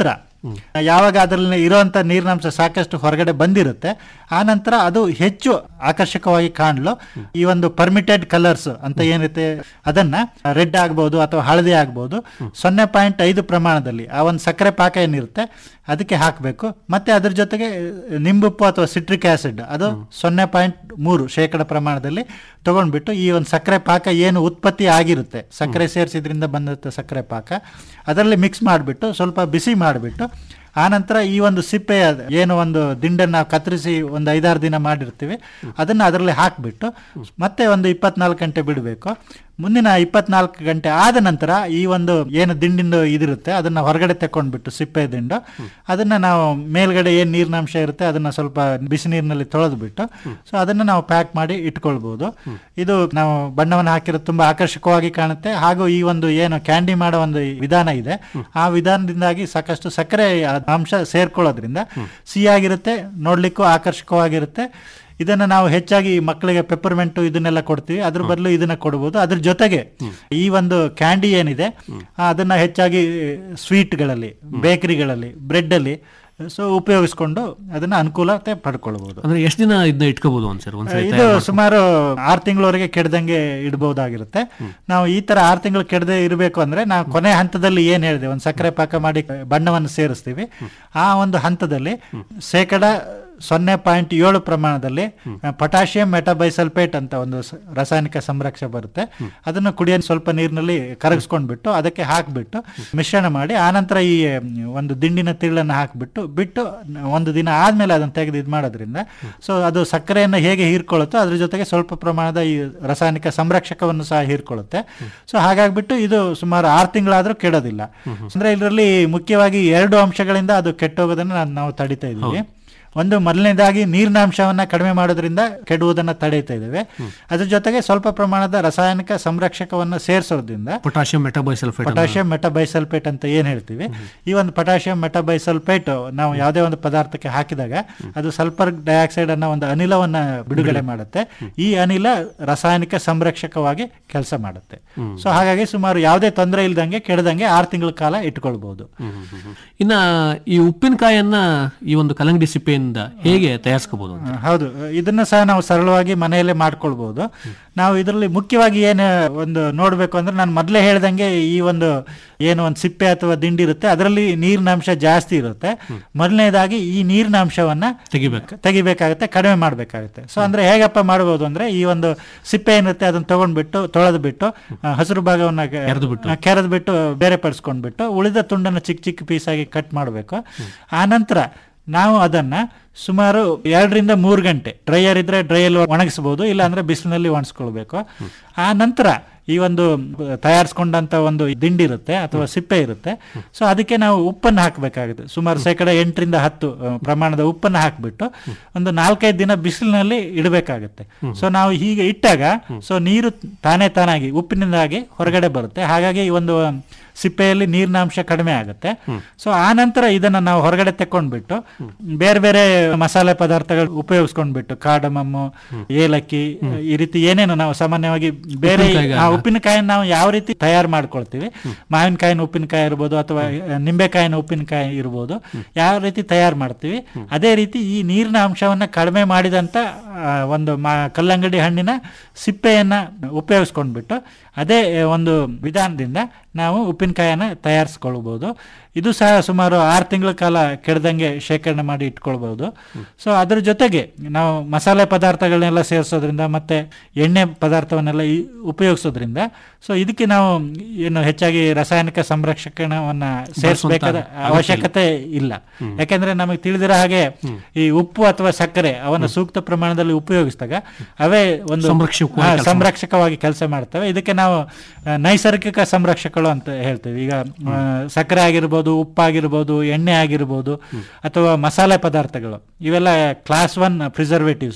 ಯಾವಾಗ ಅದರಲ್ಲಿ ಇರುವಂತ ನೀರಿನಾಂಶ ಸಾಕಷ್ಟು ಹೊರಗಡೆ ಬಂದಿರುತ್ತೆ ಆ ನಂತರ ಅದು ಹೆಚ್ಚು ಆಕರ್ಷಕವಾಗಿ ಕಾಣಲು ಈ ಒಂದು ಪರ್ಮಿಟೆಡ್ ಕಲರ್ಸ್ ಅಂತ ಏನಿರುತ್ತೆ ಅದನ್ನ ರೆಡ್ ಆಗ್ಬೋದು ಅಥವಾ ಹಳದಿ ಆಗ್ಬೋದು ಸೊನ್ನೆ ಪಾಯಿಂಟ್ ಐದು ಪ್ರಮಾಣದಲ್ಲಿ ಆ ಒಂದು ಸಕ್ಕರೆ ಪಾಕ ಏನಿರುತ್ತೆ ಅದಕ್ಕೆ ಹಾಕಬೇಕು ಮತ್ತೆ ಅದ್ರ ಜೊತೆಗೆ ನಿಂಬುಪ್ಪು ಅಥವಾ ಸಿಟ್ರಿಕ್ ಆಸಿಡ್ ಅದು ಸೊನ್ನೆ ಪಾಯಿಂಟ್ ಮೂರು ಶೇಕಡ ಪ್ರಮಾಣದಲ್ಲಿ ತಗೊಂಡ್ಬಿಟ್ಟು ಈ ಒಂದು ಸಕ್ಕರೆ ಪಾಕ ಏನು ಉತ್ಪತ್ತಿ ಆಗಿರುತ್ತೆ ಸಕ್ಕರೆ ಸೇರಿಸಿದ್ರಿಂದ ಬಂದಂಥ ಸಕ್ಕರೆ ಪಾಕ ಅದರಲ್ಲಿ ಮಿಕ್ಸ್ ಮಾಡಿಬಿಟ್ಟು ಸ್ವಲ್ಪ ಬಿಸಿ ಮಾಡಿಬಿಟ್ಟು ಆನಂತರ ಈ ಒಂದು ಸಿಪ್ಪೆಯ ಏನು ಒಂದು ದಿಂಡನ್ನು ನಾವು ಕತ್ತರಿಸಿ ಒಂದು ಐದಾರು ದಿನ ಮಾಡಿರ್ತೀವಿ ಅದನ್ನು ಅದರಲ್ಲಿ ಹಾಕಿಬಿಟ್ಟು ಮತ್ತೆ ಒಂದು ಇಪ್ಪತ್ನಾಲ್ಕು ಗಂಟೆ ಬಿಡಬೇಕು ಮುಂದಿನ ಇಪ್ಪತ್ನಾಲ್ಕು ಗಂಟೆ ಆದ ನಂತರ ಈ ಒಂದು ಏನು ದಿಂಡಿಂದು ಇದಿರುತ್ತೆ ಅದನ್ನ ಹೊರಗಡೆ ತಕೊಂಡ್ಬಿಟ್ಟು ಸಿಪ್ಪೆ ದಿಂಡು ಅದನ್ನ ನಾವು ಮೇಲ್ಗಡೆ ಏನು ನೀರಿನಾಂಶ ಇರುತ್ತೆ ಅದನ್ನ ಸ್ವಲ್ಪ ಬಿಸಿ ನೀರಿನಲ್ಲಿ ತೊಳೆದ್ಬಿಟ್ಟು ಸೊ ಅದನ್ನ ನಾವು ಪ್ಯಾಕ್ ಮಾಡಿ ಇಟ್ಕೊಳ್ಬಹುದು ಇದು ನಾವು ಬಣ್ಣವನ್ನು ಹಾಕಿರೋದು ತುಂಬಾ ಆಕರ್ಷಕವಾಗಿ ಕಾಣುತ್ತೆ ಹಾಗೂ ಈ ಒಂದು ಏನು ಕ್ಯಾಂಡಿ ಮಾಡೋ ಒಂದು ವಿಧಾನ ಇದೆ ಆ ವಿಧಾನದಿಂದಾಗಿ ಸಾಕಷ್ಟು ಸಕ್ಕರೆ ಅಂಶ ಸೇರ್ಕೊಳ್ಳೋದ್ರಿಂದ ಸಿಹಿಯಾಗಿರುತ್ತೆ ನೋಡ್ಲಿಕ್ಕೂ ಆಕರ್ಷಕವಾಗಿರುತ್ತೆ ಇದನ್ನ ನಾವು ಹೆಚ್ಚಾಗಿ ಮಕ್ಕಳಿಗೆ ಪೆಪ್ಪರ್ಮೆಂಟ್ ಇದನ್ನೆಲ್ಲ ಕೊಡ್ತೀವಿ ಅದ್ರ ಬದಲು ಇದನ್ನ ಕೊಡಬಹುದು ಅದ್ರ ಜೊತೆಗೆ ಈ ಒಂದು ಕ್ಯಾಂಡಿ ಏನಿದೆ ಆ, ಅದನ್ನ ಹೆಚ್ಚಾಗಿ ಸ್ವೀಟ್ಗಳಲ್ಲಿ ಬೇಕರಿಗಳಲ್ಲಿ ಬ್ರೆಡ್ ಅಲ್ಲಿ ಸೊ ಉಪಯೋಗಿಸ್ಕೊಂಡು ಅದನ್ನ ಅನುಕೂಲತೆ ಪಡ್ಕೊಳ್ಬಹುದು ಅಂದ್ರೆ ಎಷ್ಟು ದಿನ ಇದನ್ನ ಇಟ್ಕೋಬಹುದು ಒಂದ್ಸರಿ ಒಂದ್ಸರಿ ಇದು ಸುಮಾರು ಆರು ತಿಂಗಳವರೆಗೆ ಕೆಡದಂಗೆ ಇಡಬಹುದಾಗಿರುತ್ತೆ ನಾವು ಈ ತರ ಆರು ತಿಂಗಳು ಕೆಡದೆ ಇರಬೇಕು ಅಂದ್ರೆ ನಾವು ಕೊನೆ ಹಂತದಲ್ಲಿ ಏನ್ ಹೇಳಿದೆ ಒಂದು ಸಕ್ಕರೆ ಪಾಕ ಮಾಡಿ ಬಣ್ಣವನ್ನು ಸೇರಿಸ್ತೀವಿ ಆ ಒಂದು ಹಂತದಲ್ಲಿ ಶೇಕಡ ಸೊನ್ನೆ ಪಾಯಿಂಟ್ ಏಳು ಪ್ರಮಾಣದಲ್ಲಿ ಪೊಟ್ಯಾಷಿಯಂ ಮೆಟಾಬೈಸಲ್ಪೇಟ್ ಅಂತ ಒಂದು ಸ- ರಾಸಾಯನಿಕ ಸಂರಕ್ಷ ಬರುತ್ತೆ ಅದನ್ನು ಕುಡಿಯೋ ಸ್ವಲ್ಪ ನೀರಿನಲ್ಲಿ ಕರಗಿಸ್ಕೊಂಡ್ಬಿಟ್ಟು ಅದಕ್ಕೆ ಹಾಕ್ಬಿಟ್ಟು ಮಿಶ್ರಣ ಮಾಡಿ ಆನಂತರ ಈ ಮ್, ಒಂದು ದಿಂಡಿನ ತಿರುಳನ್ನು ಹಾಕ್ಬಿಟ್ಟು ಬಿಟ್ಟು ನ- ಒಂದು ದಿನ ಆದ್ಮೇಲೆ ಅದನ್ನು ತೆಗೆದು ಇದು ಮಾಡೋದ್ರಿಂದ ಸೊ ಅದು ಸಕ್ಕರೆಯನ್ನು ಹೇಗೆ ಹೀರ್ಕೊಳ್ಳುತ್ತೋ ಅದ್ರ ಜೊತೆಗೆ ಸ್ವಲ್ಪ ಪ್ರಮಾಣದ ಈ ರಾಸಾಯನಿಕ ಸಂರಕ್ಷಕವನ್ನು ಸಹ ಹೀರ್ಕೊಳ್ಳುತ್ತೆ ಸೊ ಹಾಗಾಗ್ಬಿಟ್ಟು ಇದು ಸುಮಾರು ಆರು ತಿಂಗಳಾದ್ರೂ ಕೆಡೋದಿಲ್ಲ ಅಂದ್ರೆ ಇದರಲ್ಲಿ ಮುಖ್ಯವಾಗಿ ಎರಡು ಅಂಶಗಳಿಂದ ಅದು ಕೆಟ್ಟೋಗೋದನ್ನ ನಾನ್- ನಾವು ತಡಿತಾ ಇದ್ದೀವಿ ಒಂದು ಮೊದಲನೇದಾಗಿ ನೀರಿನಾಂಶವನ್ನ ಕಡಿಮೆ ಮಾಡೋದ್ರಿಂದ ಕೆಡುವುದನ್ನ ತಡೆಯುತ್ತಾ ಇದ್ದೇವೆ ಅದ್ರ ಜೊತೆಗೆ ಸ್ವಲ್ಪ ಪ್ರಮಾಣದ ರಾಸಾಯನಿಕ ಸಂರಕ್ಷಕವನ್ನು ಸೇರಿಸೋದ್ರಿಂದ ಪೊಟ್ಯಾಷಿಯಂ ಮೆಟಾಬೈಸಲ್ಫೇಟ್ ಪೊಟ್ಯಾಷಿಯಂ ಮೆಟಾಬೈಸಲ್ಪೇಟ್ ಅಂತ ಏನ್ ಹೇಳ್ತೀವಿ ಈ ಒಂದು ಪೊಟ್ಯಾಷಿಯಂ ಮೆಟಾಬೈಸಲ್ಪೇಟ್ ನಾವು ಯಾವುದೇ ಒಂದು ಪದಾರ್ಥಕ್ಕೆ ಹಾಕಿದಾಗ ಅದು ಸಲ್ಫರ್ ಡೈಆಕ್ಸೈಡ್ ಅನ್ನೋ ಒಂದು ಅನಿಲವನ್ನ ಬಿಡುಗಡೆ ಮಾಡುತ್ತೆ ಈ ಅನಿಲ ರಾಸಾಯನಿಕ ಸಂರಕ್ಷಕವಾಗಿ ಕೆಲಸ ಮಾಡುತ್ತೆ ಸೊ ಹಾಗಾಗಿ ಸುಮಾರು ಯಾವುದೇ ತೊಂದರೆ ಇಲ್ದಂಗೆ ಕೆಡದಂಗೆ ಆರು ತಿಂಗಳ ಕಾಲ ಇಟ್ಕೊಳ್ಬಹುದು ಇನ್ನ ಈ ಉಪ್ಪಿನಕಾಯನ್ನ ಈ ಒಂದು ಕಲ್ಲಂಗಡಿ ಸಿಪ್ಪೆಯಿಂದ ಹೇಗೆ ತಯಾರಿಸ್ಕೋಬಹುದು ಆ, ಹೌದು ಇದನ್ನ ಸಹ ನಾವು ಸರಳವಾಗಿ ಮನೆಯಲ್ಲೇ ಮಾಡ್ಕೊಳ್ಬಹುದು ನಾವು ಇದರಲ್ಲಿ ಮುಖ್ಯವಾಗಿ ಏನು ಒಂದು ನೋಡ್ಬೇಕು ಅಂದ್ರೆ ನಾನು ಮೊದಲೇ ಹೇಳ್ದಂಗೆ ಈ ಒಂದು ಏನು ಒಂದು ಸಿಪ್ಪೆ ಅಥವಾ ದಿಂಡಿ ಇರುತ್ತೆ ಅದರಲ್ಲಿ ನೀರಿನಾಂಶ ಜಾಸ್ತಿ ಇರುತ್ತೆ ಮೊದಲನೇದಾಗಿ ಈ ನೀರಿನಾಂಶವನ್ನ ತೆಗಿಬೇಕು ತೆಗಿಬೇಕಾಗುತ್ತೆ ಕಡಿಮೆ ಮಾಡಬೇಕಾಗುತ್ತೆ ಸೊ ಅಂದ್ರೆ ಹೇಗಪ್ಪ ಮಾಡಬಹುದು ಅಂದ್ರೆ ಈ ಒಂದು ಸಿಪ್ಪೆ ಏನಿರುತ್ತೆ ಅದನ್ನ ತಗೊಂಡ್ಬಿಟ್ಟು ತೊಳೆದು ಬಿಟ್ಟು ಆ, ಹಸಿರು ಭಾಗವನ್ನ ಕೆರೆದ್ಬಿಟ್ಟು. ಕೆರೆದು ಬಿಟ್ಟು ಬೇರೆ ಪಡಿಸ್ಕೊಂಡ್ಬಿಟ್ಟು ಉಳಿದ ತುಂಡನ್ನು ಚಿಕ್ಕ ಚಿಕ್ಕ ಪೀಸ್ ಆಗಿ ಕಟ್ ಮಾಡಬೇಕು ಆ ನಂತರ ನಾವು ಅದನ್ನ ಸುಮಾರು ಎರಡರಿಂದ ಮೂರು ಗಂಟೆ ಡ್ರೈಯರ್ ಇದ್ರೆ ಡ್ರೈಯಲ್ಲಿ ಒಣಗಿಸಬಹುದು ಇಲ್ಲ ಅಂದ್ರೆ ಬಿಸಿಲಿನಲ್ಲಿ ಒಣಗಿಸ್ಕೊಳ್ಬೇಕು ಆ ನಂತರ ಈ ಒಂದು ತಯಾರಿಸ್ಕೊಂಡಂತ ಒಂದು ದಿಂಡಿ ಇರುತ್ತೆ ಅಥವಾ ಸಿಪ್ಪೆ ಇರುತ್ತೆ ಸೊ ಅದಕ್ಕೆ ನಾವು ಉಪ್ಪನ್ನು ಹಾಕಬೇಕಾಗುತ್ತೆ ಸುಮಾರು ಶೇಕಡ ಎಂಟರಿಂದ ಹತ್ತು ಆ, ಪ್ರಮಾಣದ ಉಪ್ಪನ್ನು ಹಾಕ್ಬಿಟ್ಟು ಒಂದು ನಾಲ್ಕೈದು ದಿನ ಬಿಸಿಲಿನಲ್ಲಿ ಇಡಬೇಕಾಗುತ್ತೆ ಸೊ ನಾವು ಹೀಗೆ ಇಟ್ಟಾಗ ಸೊ ನೀರು ತಾನೇ ತಾನಾಗಿ ಉಪ್ಪಿನಿಂದಾಗಿ ಹೊರಗಡೆ ಬರುತ್ತೆ ಹಾಗಾಗಿ ಈ ಒಂದು ಸಿಪ್ಪೆಯಲ್ಲಿ ನೀರಿನಾಂಶ ಕಡಿಮೆ ಆಗುತ್ತೆ ಸೊ ಆ ನಂತರ ಇದನ್ನ ನಾವು ಹೊರಗಡೆ ತೆಕ್ಕೊಂಡ್ಬಿಟ್ಟು ಬೇರೆ ಬೇರೆ ಮಸಾಲೆ ಪದಾರ್ಥಗಳು ಉಪಯೋಗಿಸ್ಕೊಂಡ್ಬಿಟ್ಟು ಕಾಡಮಮ್ಮು ಏಲಕ್ಕಿ ಈ ರೀತಿ ಏನೇನು ನಾವು ಸಾಮಾನ್ಯವಾಗಿ ಬೇರೆ ಉಪ್ಪಿನಕಾಯಿಗೆ ಆ ಉಪ್ಪಿನಕಾಯಿನ ನಾವು ಯಾವ ರೀತಿ ತಯಾರು ಮಾಡ್ಕೊಳ್ತೀವಿ ಮಾವಿನಕಾಯಿನ ಉಪ್ಪಿನಕಾಯಿ ಇರ್ಬೋದು ಅಥವಾ ನಿಂಬೆಕಾಯಿನ ಉಪ್ಪಿನಕಾಯಿ ಇರ್ಬೋದು ಯಾವ ರೀತಿ ತಯಾರು ಮಾಡ್ತೀವಿ ಅದೇ ರೀತಿ ಈ ನೀರಿನ ಅಂಶವನ್ನ ಕಡಿಮೆ ಮಾಡಿದಂತ ಆ, ಒಂದು ಮಾ- ಕಲ್ಲಂಗಡಿ ಹಣ್ಣಿನ ಸಿಪ್ಪೆಯನ್ನ ಉಪಯೋಗಿಸ್ಕೊಂಡ್ಬಿಟ್ಟು ಅದೇ ಒಂದು ವಿಧಾನದಿಂದ ನಾವು ಉಪ್ಪಿನಕಾಯನ್ನ ತಯಾರಿಸ್ಕೊಳ್ಬಹುದು ಇದು ಸಹ ಸುಮಾರು ಆರು ತಿಂಗಳ ಕಾಲ ಕೆಡದಂಗೆ ಶೇಖರಣೆ ಮಾಡಿ ಇಟ್ಕೊಳ್ಬಹುದು ಸೊ ಅದ್ರ ಜೊತೆಗೆ ನಾವು ಮಸಾಲೆ ಪದಾರ್ಥಗಳನ್ನೆಲ್ಲ ಸೇರಿಸೋದ್ರಿಂದ ಮತ್ತೆ ಎಣ್ಣೆ ಪದಾರ್ಥವನ್ನೆಲ್ಲ ಈ- ಉಪಯೋಗಿಸೋದ್ರಿಂದ ಸೊ ಇದಕ್ಕೆ ನಾವು ಏನು ಹೆಚ್ಚಾಗಿ ರಾಸಾಯನಿಕ ಸಂರಕ್ಷಕವನ್ನ ಸೇರಿಸಬೇಕಾದ ಅವಶ್ಯಕತೆ ಇಲ್ಲ ಯಾಕೆಂದ್ರೆ ನಮಗೆ ತಿಳಿದಿರೋ ಹಾಗೆ ಈ ಉಪ್ಪು ಅಥವಾ ಸಕ್ಕರೆ ಅವನ್ನ ಸೂಕ್ತ ಪ್ರಮಾಣದಲ್ಲಿ ಉಪಯೋಗಿಸಿದಾಗ ಅವೇ ಒಂದು ಸಂರಕ್ಷಕವಾಗಿ ಹಾ, ಕೆಲ್ಸ ಸಂರಕ್ಷಕವಾಗಿ ಕೆಲಸ ಮಾಡ್ತವೆ ಇದಕ್ಕೆ ನಾವು ಆ, ನೈಸರ್ಗಿಕ ಸಂರಕ್ಷಕಗಳು ಅಂತ ಹೇಳ್ತೀವಿ ಈಗ ಆ, ಸಕ್ಕರೆ ಆಗಿರ್ಬೋದು ಉಪ್ಪಾಗಿರ್ಬೋದು ಎಣ್ಣೆ ಆಗಿರ್ಬೋದು ಅಥವಾ ಮಸಾಲೆ ಪದಾರ್ಥಗಳು ಇವೆಲ್ಲ ಕ್ಲಾಸ್ ಒನ್ ಪ್ರಿಸರ್ವೇಟಿವ್ಸ್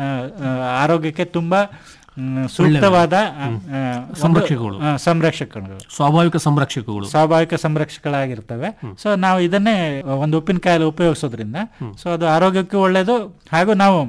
ಆರೋಗ್ಯಕ್ಕೆ ತುಂಬಾ ಮ್, ಸೂಕ್ತವಾದ ಆ, ಆ, ಒಂದು- ಸಂರಕ್ಷಕಗಳು. ಆ, ಸಂರಕ್ಷಕಗಳು ಸ್ವಾಭಾವಿಕ ಸಂರಕ್ಷಕಗಳು ಸ್ವಾಭಾವಿಕ ಸಂರಕ್ಷಕಗಳಾಗಿರ್ತವೆ ಸೊ ನಾವು ಇದನ್ನೇ ಒಂದು ಉಪ್ಪಿನಕಾಯಲ್ಲಿ ಉಪಯೋಗಿಸೋದ್ರಿಂದ ಸೊ ಅದು ಆರೋಗ್ಯಕ್ಕೂ ಒಳ್ಳೆಯದು ಹಾಗೂ ನಾವು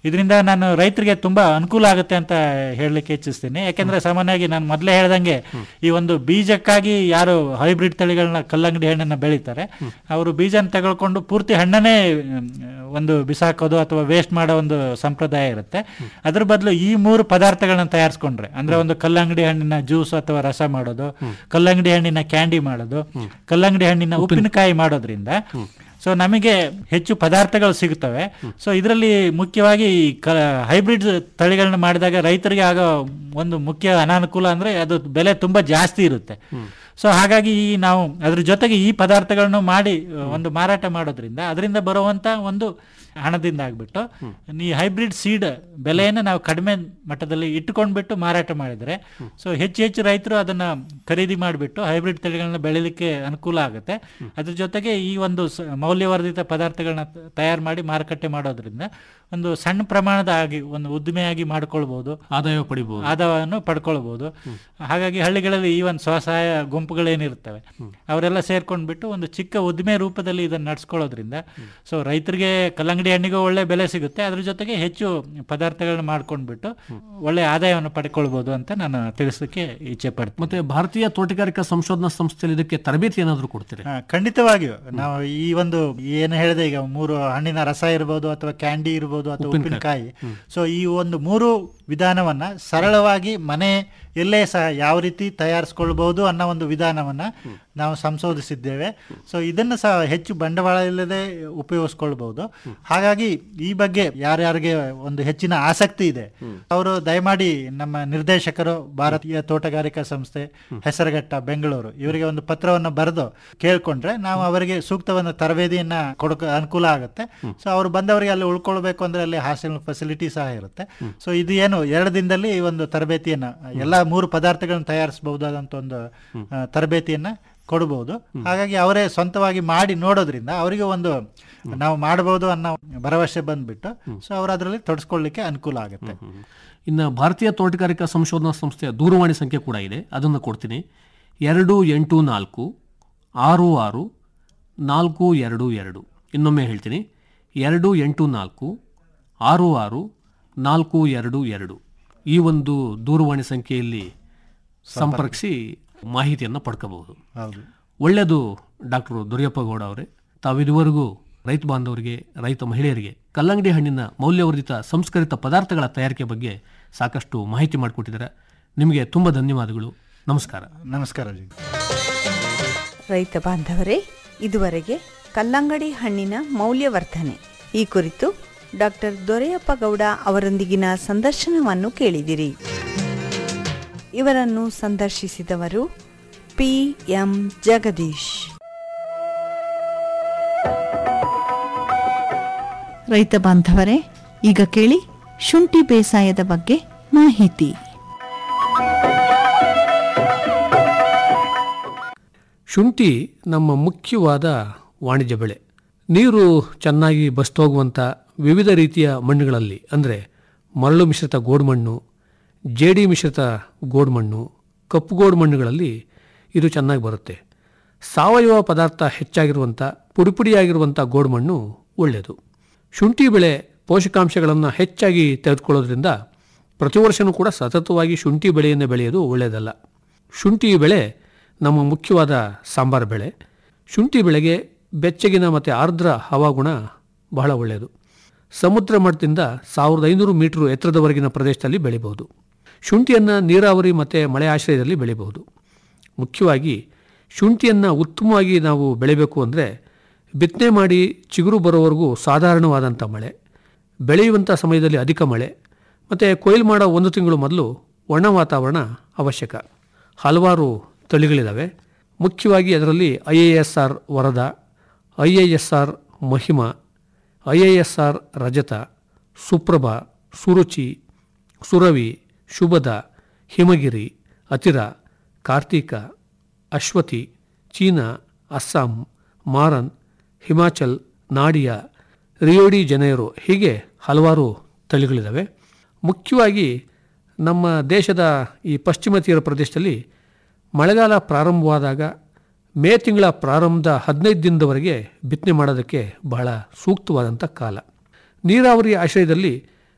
ಇದರಿಂದ ನಾನು ರೈತರಿಗೆ ತುಂಬಾ ಅನುಕೂಲ ಆಗುತ್ತೆ ಅಂತ ಹೇಳಲಿಕ್ಕೆ ಇಚ್ಛಿಸ್ತೀನಿ ಯಾಕೆಂದ್ರೆ ಸಾಮಾನ್ಯವಾಗಿ ನಾನು ಮೊದಲೇ ಹೇಳ್ದಂಗೆ ಈ ಒಂದು ಬೀಜಕ್ಕಾಗಿ ಯಾರು ಹೈಬ್ರಿಡ್ ತಳಿಗಳನ್ನ ಕಲ್ಲಂಗಡಿ ಹಣ್ಣನ್ನ ಬೆಳೀತಾರೆ ಅವರು ಬೀಜನ ತಗೊಳ್ಕೊಂಡು ಪೂರ್ತಿ ಹಣ್ಣನ್ನೇ ಮ್, ಒಂದು ಬಿಸಾಕೋದು ಅಥವಾ ವೇಸ್ಟ್ ಮಾಡೋ ಒಂದು ಸಂಪ್ರದಾಯ ಇರುತ್ತೆ ಅದ್ರ ಬದಲು ಈ ಮೂರು ಪದಾರ್ಥಗಳನ್ನ ತಯಾರಿಸ್ಕೊಂಡ್ರೆ ಅಂದ್ರೆ ಒಂದು ಕಲ್ಲಂಗಡಿ ಹಣ್ಣಿನ ಜ್ಯೂಸ್ ಅಥವಾ ರಸ ಮಾಡೋದು ಕಲ್ಲಂಗಡಿ ಹಣ್ಣಿನ ಕ್ಯಾಂಡಿ ಮಾಡೋದು ಕಲ್ಲಂಗಡಿ ಹಣ್ಣಿನ ಉಪ್ಪಿನಕಾಯಿ ಮಾಡೋದ್ರಿಂದ ಸೊ ನಮಗೆ ಹೆಚ್ಚು ಪದಾರ್ಥಗಳು ಸಿಗುತ್ತವೆ ಸೊ ಇದರಲ್ಲಿ ಮುಖ್ಯವಾಗಿ ಈ ಕ ಹೈಬ್ರಿಡ್ ತಳಿಗಳನ್ನ ಮಾಡಿದಾಗ ರೈತರಿಗೆ ಆಗೋ ಒಂದು ಮುಖ್ಯ ಅನಾನುಕೂಲ ಅಂದ್ರೆ ಅದು ಬೆಲೆ ತುಂಬಾ ಜಾಸ್ತಿ ಇರುತ್ತೆ ಸೊ ಹಾಗಾಗಿ ಈ ನಾವು ಅದ್ರ ಜೊತೆಗೆ ಈ ಪದಾರ್ಥಗಳನ್ನು ಮಾಡಿ ಅಹ್, ಒಂದು ಮಾರಾಟ ಮಾಡೋದ್ರಿಂದ ಅದರಿಂದ ಬರುವಂತ ಒಂದು ಹಣದಿಂದ ಆಗ್ಬಿಟ್ಟು ಈ ಹೈಬ್ರಿಡ್ ಸೀಡ್ ಬೆಲೆಯನ್ನು ನಾವು ಕಡಿಮೆ ಮಟ್ಟದಲ್ಲಿ ಇಟ್ಟುಕೊಂಡ್ಬಿಟ್ಟು ಮಾರಾಟ ಮಾಡಿದರೆ ಸೊ ಹೆಚ್ಚು ಹೆಚ್ಚು ರೈತರು ಅದನ್ನ ಖರೀದಿ ಮಾಡಿಬಿಟ್ಟು ಹೈಬ್ರಿಡ್ ತಳಿಗಳನ್ನ ಬೆಳಿಲಿಕ್ಕೆ ಅನುಕೂಲ ಆಗುತ್ತೆ ಅದ್ರ ಜೊತೆಗೆ ಈ ಒಂದು ಸ- ಮೌಲ್ಯವರ್ಧಿತ ಪದಾರ್ಥಗಳನ್ನ ತಯಾರು ಮಾಡಿ ಮಾರುಕಟ್ಟೆ ಮಾಡೋದ್ರಿಂದ ಒಂದು ಸಣ್ಣ ಪ್ರಮಾಣದ ಆಗಿ ಒಂದು ಉದ್ದಿಮೆಯಾಗಿ ಮಾಡ್ಕೊಳ್ಬಹುದು ಆದಾಯ ಪಡಿಬಹುದು ಆದಾಯವನ್ನು ಪಡ್ಕೊಳ್ಬಹುದು ಹಾಗಾಗಿ ಹಳ್ಳಿಗಳಲ್ಲಿ ಈ ಒಂದು ಸ್ವಸಹಾಯ ಗುಂಪುಗಳೇನಿರ್ತವೆ ಅವರೆಲ್ಲ ಸೇರ್ಕೊಂಡ್ಬಿಟ್ಟು ಒಂದು ಚಿಕ್ಕ ಉದ್ದಿಮೆ ರೂಪದಲ್ಲಿ ಇದನ್ನ ನಡ್ಸ್ಕೊಳ್ಳೋದ್ರಿಂದ ಸೊ ರೈತರಿಗೆ ಕಲ್ಲಂಗಡಿ ಹಣ್ಣಿಗೂ ಒಳ್ಳೆ ಬೆಲೆ ಸಿಗುತ್ತೆ ಅದ್ರ ಜೊತೆಗೆ ಹೆಚ್ಚು ಪದಾರ್ಥಗಳನ್ನ ಮಾಡ್ಕೊಂಡ್ಬಿಟ್ಟು ಒಳ್ಳೆ ಆದಾಯವನ್ನು ಪಡ್ಕೊಳ್ಬಹುದು ಅಂತ ನಾನು ತಿಳಿಸಲಿಕ್ಕೆ ಇಚ್ಛೆ ಪಡ್ತೀನಿ ಮತ್ತೆ ಭಾರತೀಯ ತೋಟಗಾರಿಕಾ ಸಂಶೋಧನಾ ಸಂಸ್ಥೆಯಲ್ಲಿ ಇದಕ್ಕೆ ತರಬೇತಿ ಏನಾದರೂ ಕೊಡ್ತೀರಿ ಹಾ, ಖಂಡಿತವಾಗಿಯೂ ನಾವು ಈ ಒಂದು ಏನು ಹೇಳಿದೆ ಈಗ ಮೂರು ಹಣ್ಣಿನ ರಸ ಇರ್ಬೋದು ಅಥವಾ ಕ್ಯಾಂಡಿ ಇರ್ಬೋದು ಅಥವಾ ಉಪ್ಪಿನಕಾಯಿ ಸೊ ಈ ಒಂದು ಮೂರು ವಿಧಾನವನ್ನ ಸರಳವಾಗಿ ಮನೆ ಎಲ್ಲೇ ಸಹ ಯಾವ ರೀತಿ ತಯಾರಿಸ್ಕೊಳ್ಬಹುದು ಅನ್ನೋ ಒಂದು ವಿಧಾನವನ್ನ ನಾವು ಸಂಶೋಧಿಸಿದ್ದೇವೆ ಸೊ ಇದನ್ನು ಸಹ ಹೆಚ್ಚು ಬಂಡವಾಳ ಇಲ್ಲದೆ ಉಪಯೋಗಿಸ್ಕೊಳ್ಬಹುದು ಹಾಗಾಗಿ ಈ ಬಗ್ಗೆ ಯಾರ್ಯಾರಿಗೆ ಒಂದು ಹೆಚ್ಚಿನ ಆಸಕ್ತಿ ಇದೆ ಅವರು ದಯಮಾಡಿ ನಮ್ಮ ನಿರ್ದೇಶಕರು ಭಾರತೀಯ ತೋಟಗಾರಿಕಾ ಸಂಸ್ಥೆ ಹೆಸರುಘಟ್ಟ ಬೆಂಗಳೂರು ಇವರಿಗೆ ಒಂದು ಪತ್ರವನ್ನು ಬರೆದು ಕೇಳ್ಕೊಂಡ್ರೆ ನಾವು ಅವರಿಗೆ ಸೂಕ್ತವಾದ ತರಬೇತಿಯನ್ನ ಕೊಡಕ ಅನುಕೂಲ ಆಗುತ್ತೆ ಸೊ ಅವರು ಬಂದವರಿಗೆ ಅಲ್ಲಿ ಉಳ್ಕೊಳ್ಬೇಕು ಅಂದ್ರೆ ಅಲ್ಲಿ ಹಾಸ್ಟೆಲ್ ಫೆಸಿಲಿಟಿ ಸಹ ಇರುತ್ತೆ ಸೊ ಇದು ಏನು ಎರಡು ದಿನದಲ್ಲಿ ಈ ಒಂದು ತರಬೇತಿಯನ್ನ ಎಲ್ಲಾ ಮೂರು ಪದಾರ್ಥಗಳನ್ನ ತಯಾರಿಸಬಹುದಾದಂತ ಒಂದು ಆ, ತರಬೇತಿಯನ್ನ ಕೊಡಬಹುದು ಹಾಗಾಗಿ ಅವರೇ ಸ್ವಂತವಾಗಿ ಮಾಡಿ ನೋಡೋದ್ರಿಂದ ಅವರಿಗೆ ಒಂದು ನಾವು ಮಾಡಬಹುದು ಅನ್ನೋ ಭರವಸೆ ಬಂದ್ಬಿಟ್ಟು ಸೊ ಅವರು ಅದರಲ್ಲಿ ತೊಡಸ್ಕೊಳ್ಳಿಕ್ಕೆ ಅನುಕೂಲ ಆಗುತ್ತೆ ಇನ್ನು ಭಾರತೀಯ ತೋಟಗಾರಿಕಾ ಸಂಶೋಧನಾ ಸಂಸ್ಥೆಯ ದೂರವಾಣಿ ಸಂಖ್ಯೆ ಕೂಡ ಇದೆ ಅದನ್ನು ಕೊಡ್ತೀನಿ ಎರಡು ಎಂಟು ನಾಲ್ಕು ಆರು ಆರು ನಾಲ್ಕು ಎರಡು ಎರಡು ಇನ್ನೊಮ್ಮೆ ಹೇಳ್ತೀನಿ ಎರಡು ಎಂಟು ನಾಲ್ಕು ಆರು ಆರು ನಾಲ್ಕು ಎರಡು ಎರಡು ಈ ಒಂದು ದೂರವಾಣಿ ಸಂಖ್ಯೆಯಲ್ಲಿ ಸಂಪರ್ಕಿಸಿ ಮಾಹಿತಿಯನ್ನು ಪಡ್ಕೋಬಹುದು ಹೌದು ಒಳ್ಳೆಯದು ಡಾಕ್ಟರ್ ದುರ್ಯಪ್ಪ ಗೌಡ ಅವರೇ ತಾವಿದುವರೆಗೂ ರೈತ ಬಾಂಧವರಿಗೆ ರೈತ ಮಹಿಳೆಯರಿಗೆ ಕಲ್ಲಂಗಡಿ ಹಣ್ಣಿನ ಮೌಲ್ಯವರ್ಧಿತ ಸಂಸ್ಕರಿತ ಪದಾರ್ಥಗಳ ತಯಾರಿಕೆ ಬಗ್ಗೆ ಸಾಕಷ್ಟು ಮಾಹಿತಿ ಮಾಡಿಕೊಟ್ಟಿದ್ದಾರೆ ನಿಮಗೆ ತುಂಬ ಧನ್ಯವಾದಗಳು ನಮಸ್ಕಾರ ನಮಸ್ಕಾರ ಜಿ ರೈತ ಬಾಂಧವರೇ ಇದುವರೆಗೆ ಕಲ್ಲಂಗಡಿ ಹಣ್ಣಿನ ಮೌಲ್ಯವರ್ಧನೆ ಈ ಕುರಿತು ಡಾಕ್ಟರ್ ದೊರೆಯಪ್ಪ ಗೌಡ ಅವರೊಂದಿಗಿನ ಸಂದರ್ಶನವನ್ನು ಕೇಳಿದಿರಿ ಇವರನ್ನು ಸಂದರ್ಶಿಸಿದವರು ಪಿ ಎಂ ಜಗದೀಶ್ ರೈತ ಬಾಂಧವರೇ ಈಗ ಕೇಳಿ ಶುಂಠಿ ಬೇಸಾಯದ ಬಗ್ಗೆ ಮಾಹಿತಿ ಶುಂಠಿ ನಮ್ಮ ಮುಖ್ಯವಾದ ವಾಣಿಜ್ಯ ಬೆಳೆ ನೀರು ಚೆನ್ನಾಗಿ ಬಸ್ತೋಗುವಂಥ ವಿವಿಧ ರೀತಿಯ ಮಣ್ಣುಗಳಲ್ಲಿ ಅಂದರೆ ಮರಳು ಮಿಶ್ರಿತ ಗೋಡುಮಣ್ಣು ಜೇಡಿ ಮಿಶ್ರಿತ ಗೋಡುಮಣ್ಣು ಕಪ್ಪು ಗೋಡು ಮಣ್ಣುಗಳಲ್ಲಿ ಇದು ಚೆನ್ನಾಗಿ ಬರುತ್ತೆ ಸಾವಯವ ಪದಾರ್ಥ ಹೆಚ್ಚಾಗಿರುವಂಥ ಪುಡಿಪುಡಿಯಾಗಿರುವಂಥ ಗೋಡುಮಣ್ಣು ಒಳ್ಳೆಯದು ಶುಂಠಿ ಬೆಳೆ ಪೋಷಕಾಂಶಗಳನ್ನು ಹೆಚ್ಚಾಗಿ ತೆಗೆದುಕೊಳ್ಳೋದ್ರಿಂದ ಪ್ರತಿ ವರ್ಷವೂ ಕೂಡ ಸತತವಾಗಿ ಶುಂಠಿ ಬೆಳೆಯನ್ನು ಬೆಳೆಯೋದು ಒಳ್ಳೆಯದಲ್ಲ ಶುಂಠಿ ಬೆಳೆ ನಮ್ಮ ಮುಖ್ಯವಾದ ಸಾಂಬಾರು ಬೆಳೆ ಶುಂಠಿ ಬೆಳೆಗೆ ಬೆಚ್ಚಗಿನ ಮತ್ತು ಆರ್ದ್ರ ಹವಾಗುಣ ಬಹಳ ಒಳ್ಳೆಯದು ಸಮುದ್ರ ಮಟ್ಟದಿಂದ ಸಾವಿರದ ಐನೂರು ಮೀಟರ್ ಎತ್ತರದವರೆಗಿನ ಪ್ರದೇಶದಲ್ಲಿ ಬೆಳಿಬಹುದು ಶುಂಠಿಯನ್ನು ನೀರಾವರಿ ಮತ್ತು ಮಳೆ ಆಶ್ರಯದಲ್ಲಿ ಬೆಳಿಬಹುದು ಮುಖ್ಯವಾಗಿ ಶುಂಠಿಯನ್ನು ಉತ್ತಮವಾಗಿ ನಾವು ಬೆಳಿಬೇಕು ಅಂದರೆ ಬಿತ್ತನೆ ಮಾಡಿ ಚಿಗುರು ಬರೋವರೆಗೂ ಸಾಧಾರಣವಾದಂಥ ಮಳೆ ಬೆಳೆಯುವಂಥ ಸಮಯದಲ್ಲಿ ಅಧಿಕ ಮಳೆ ಮತ್ತು ಕೊಯ್ಲು ಮಾಡೋ ಒಂದು ತಿಂಗಳು ಮೊದಲು ಒಣ ವಾತಾವರಣ ಅವಶ್ಯಕ ಹಲವಾರು ತಳಿಗಳಿದ್ದಾವೆ ಮುಖ್ಯವಾಗಿ ಅದರಲ್ಲಿ I A S R Varada I A S R Mahima I A S R Rajatha Suprabha Suruchi Suravi Shubhada Himagiri Athira Karthika Ashwathi China Assam Maran Himachal Nadia Rio de Janeiro ಹೀಗೆ ಹಲವಾರು ತಳಿಗಳಿದ್ದಾವೆ ಮುಖ್ಯವಾಗಿ ನಮ್ಮ ದೇಶದ ಈ ಪಶ್ಚಿಮ ತೀರ ಪ್ರದೇಶದಲ್ಲಿ ಮಳೆಗಾಲ ಪ್ರಾರಂಭವಾದಾಗ ಮೇ ತಿಂಗಳ ಪ್ರಾರಂಭದ ಹದಿನೈದು ದಿನದವರೆಗೆ ಬಿತ್ತನೆ ಮಾಡೋದಕ್ಕೆ ಬಹಳ ಸೂಕ್ತವಾದಂಥ ಕಾಲ ನೀರಾವರಿ ಆಶ್ರಯದಲ್ಲಿ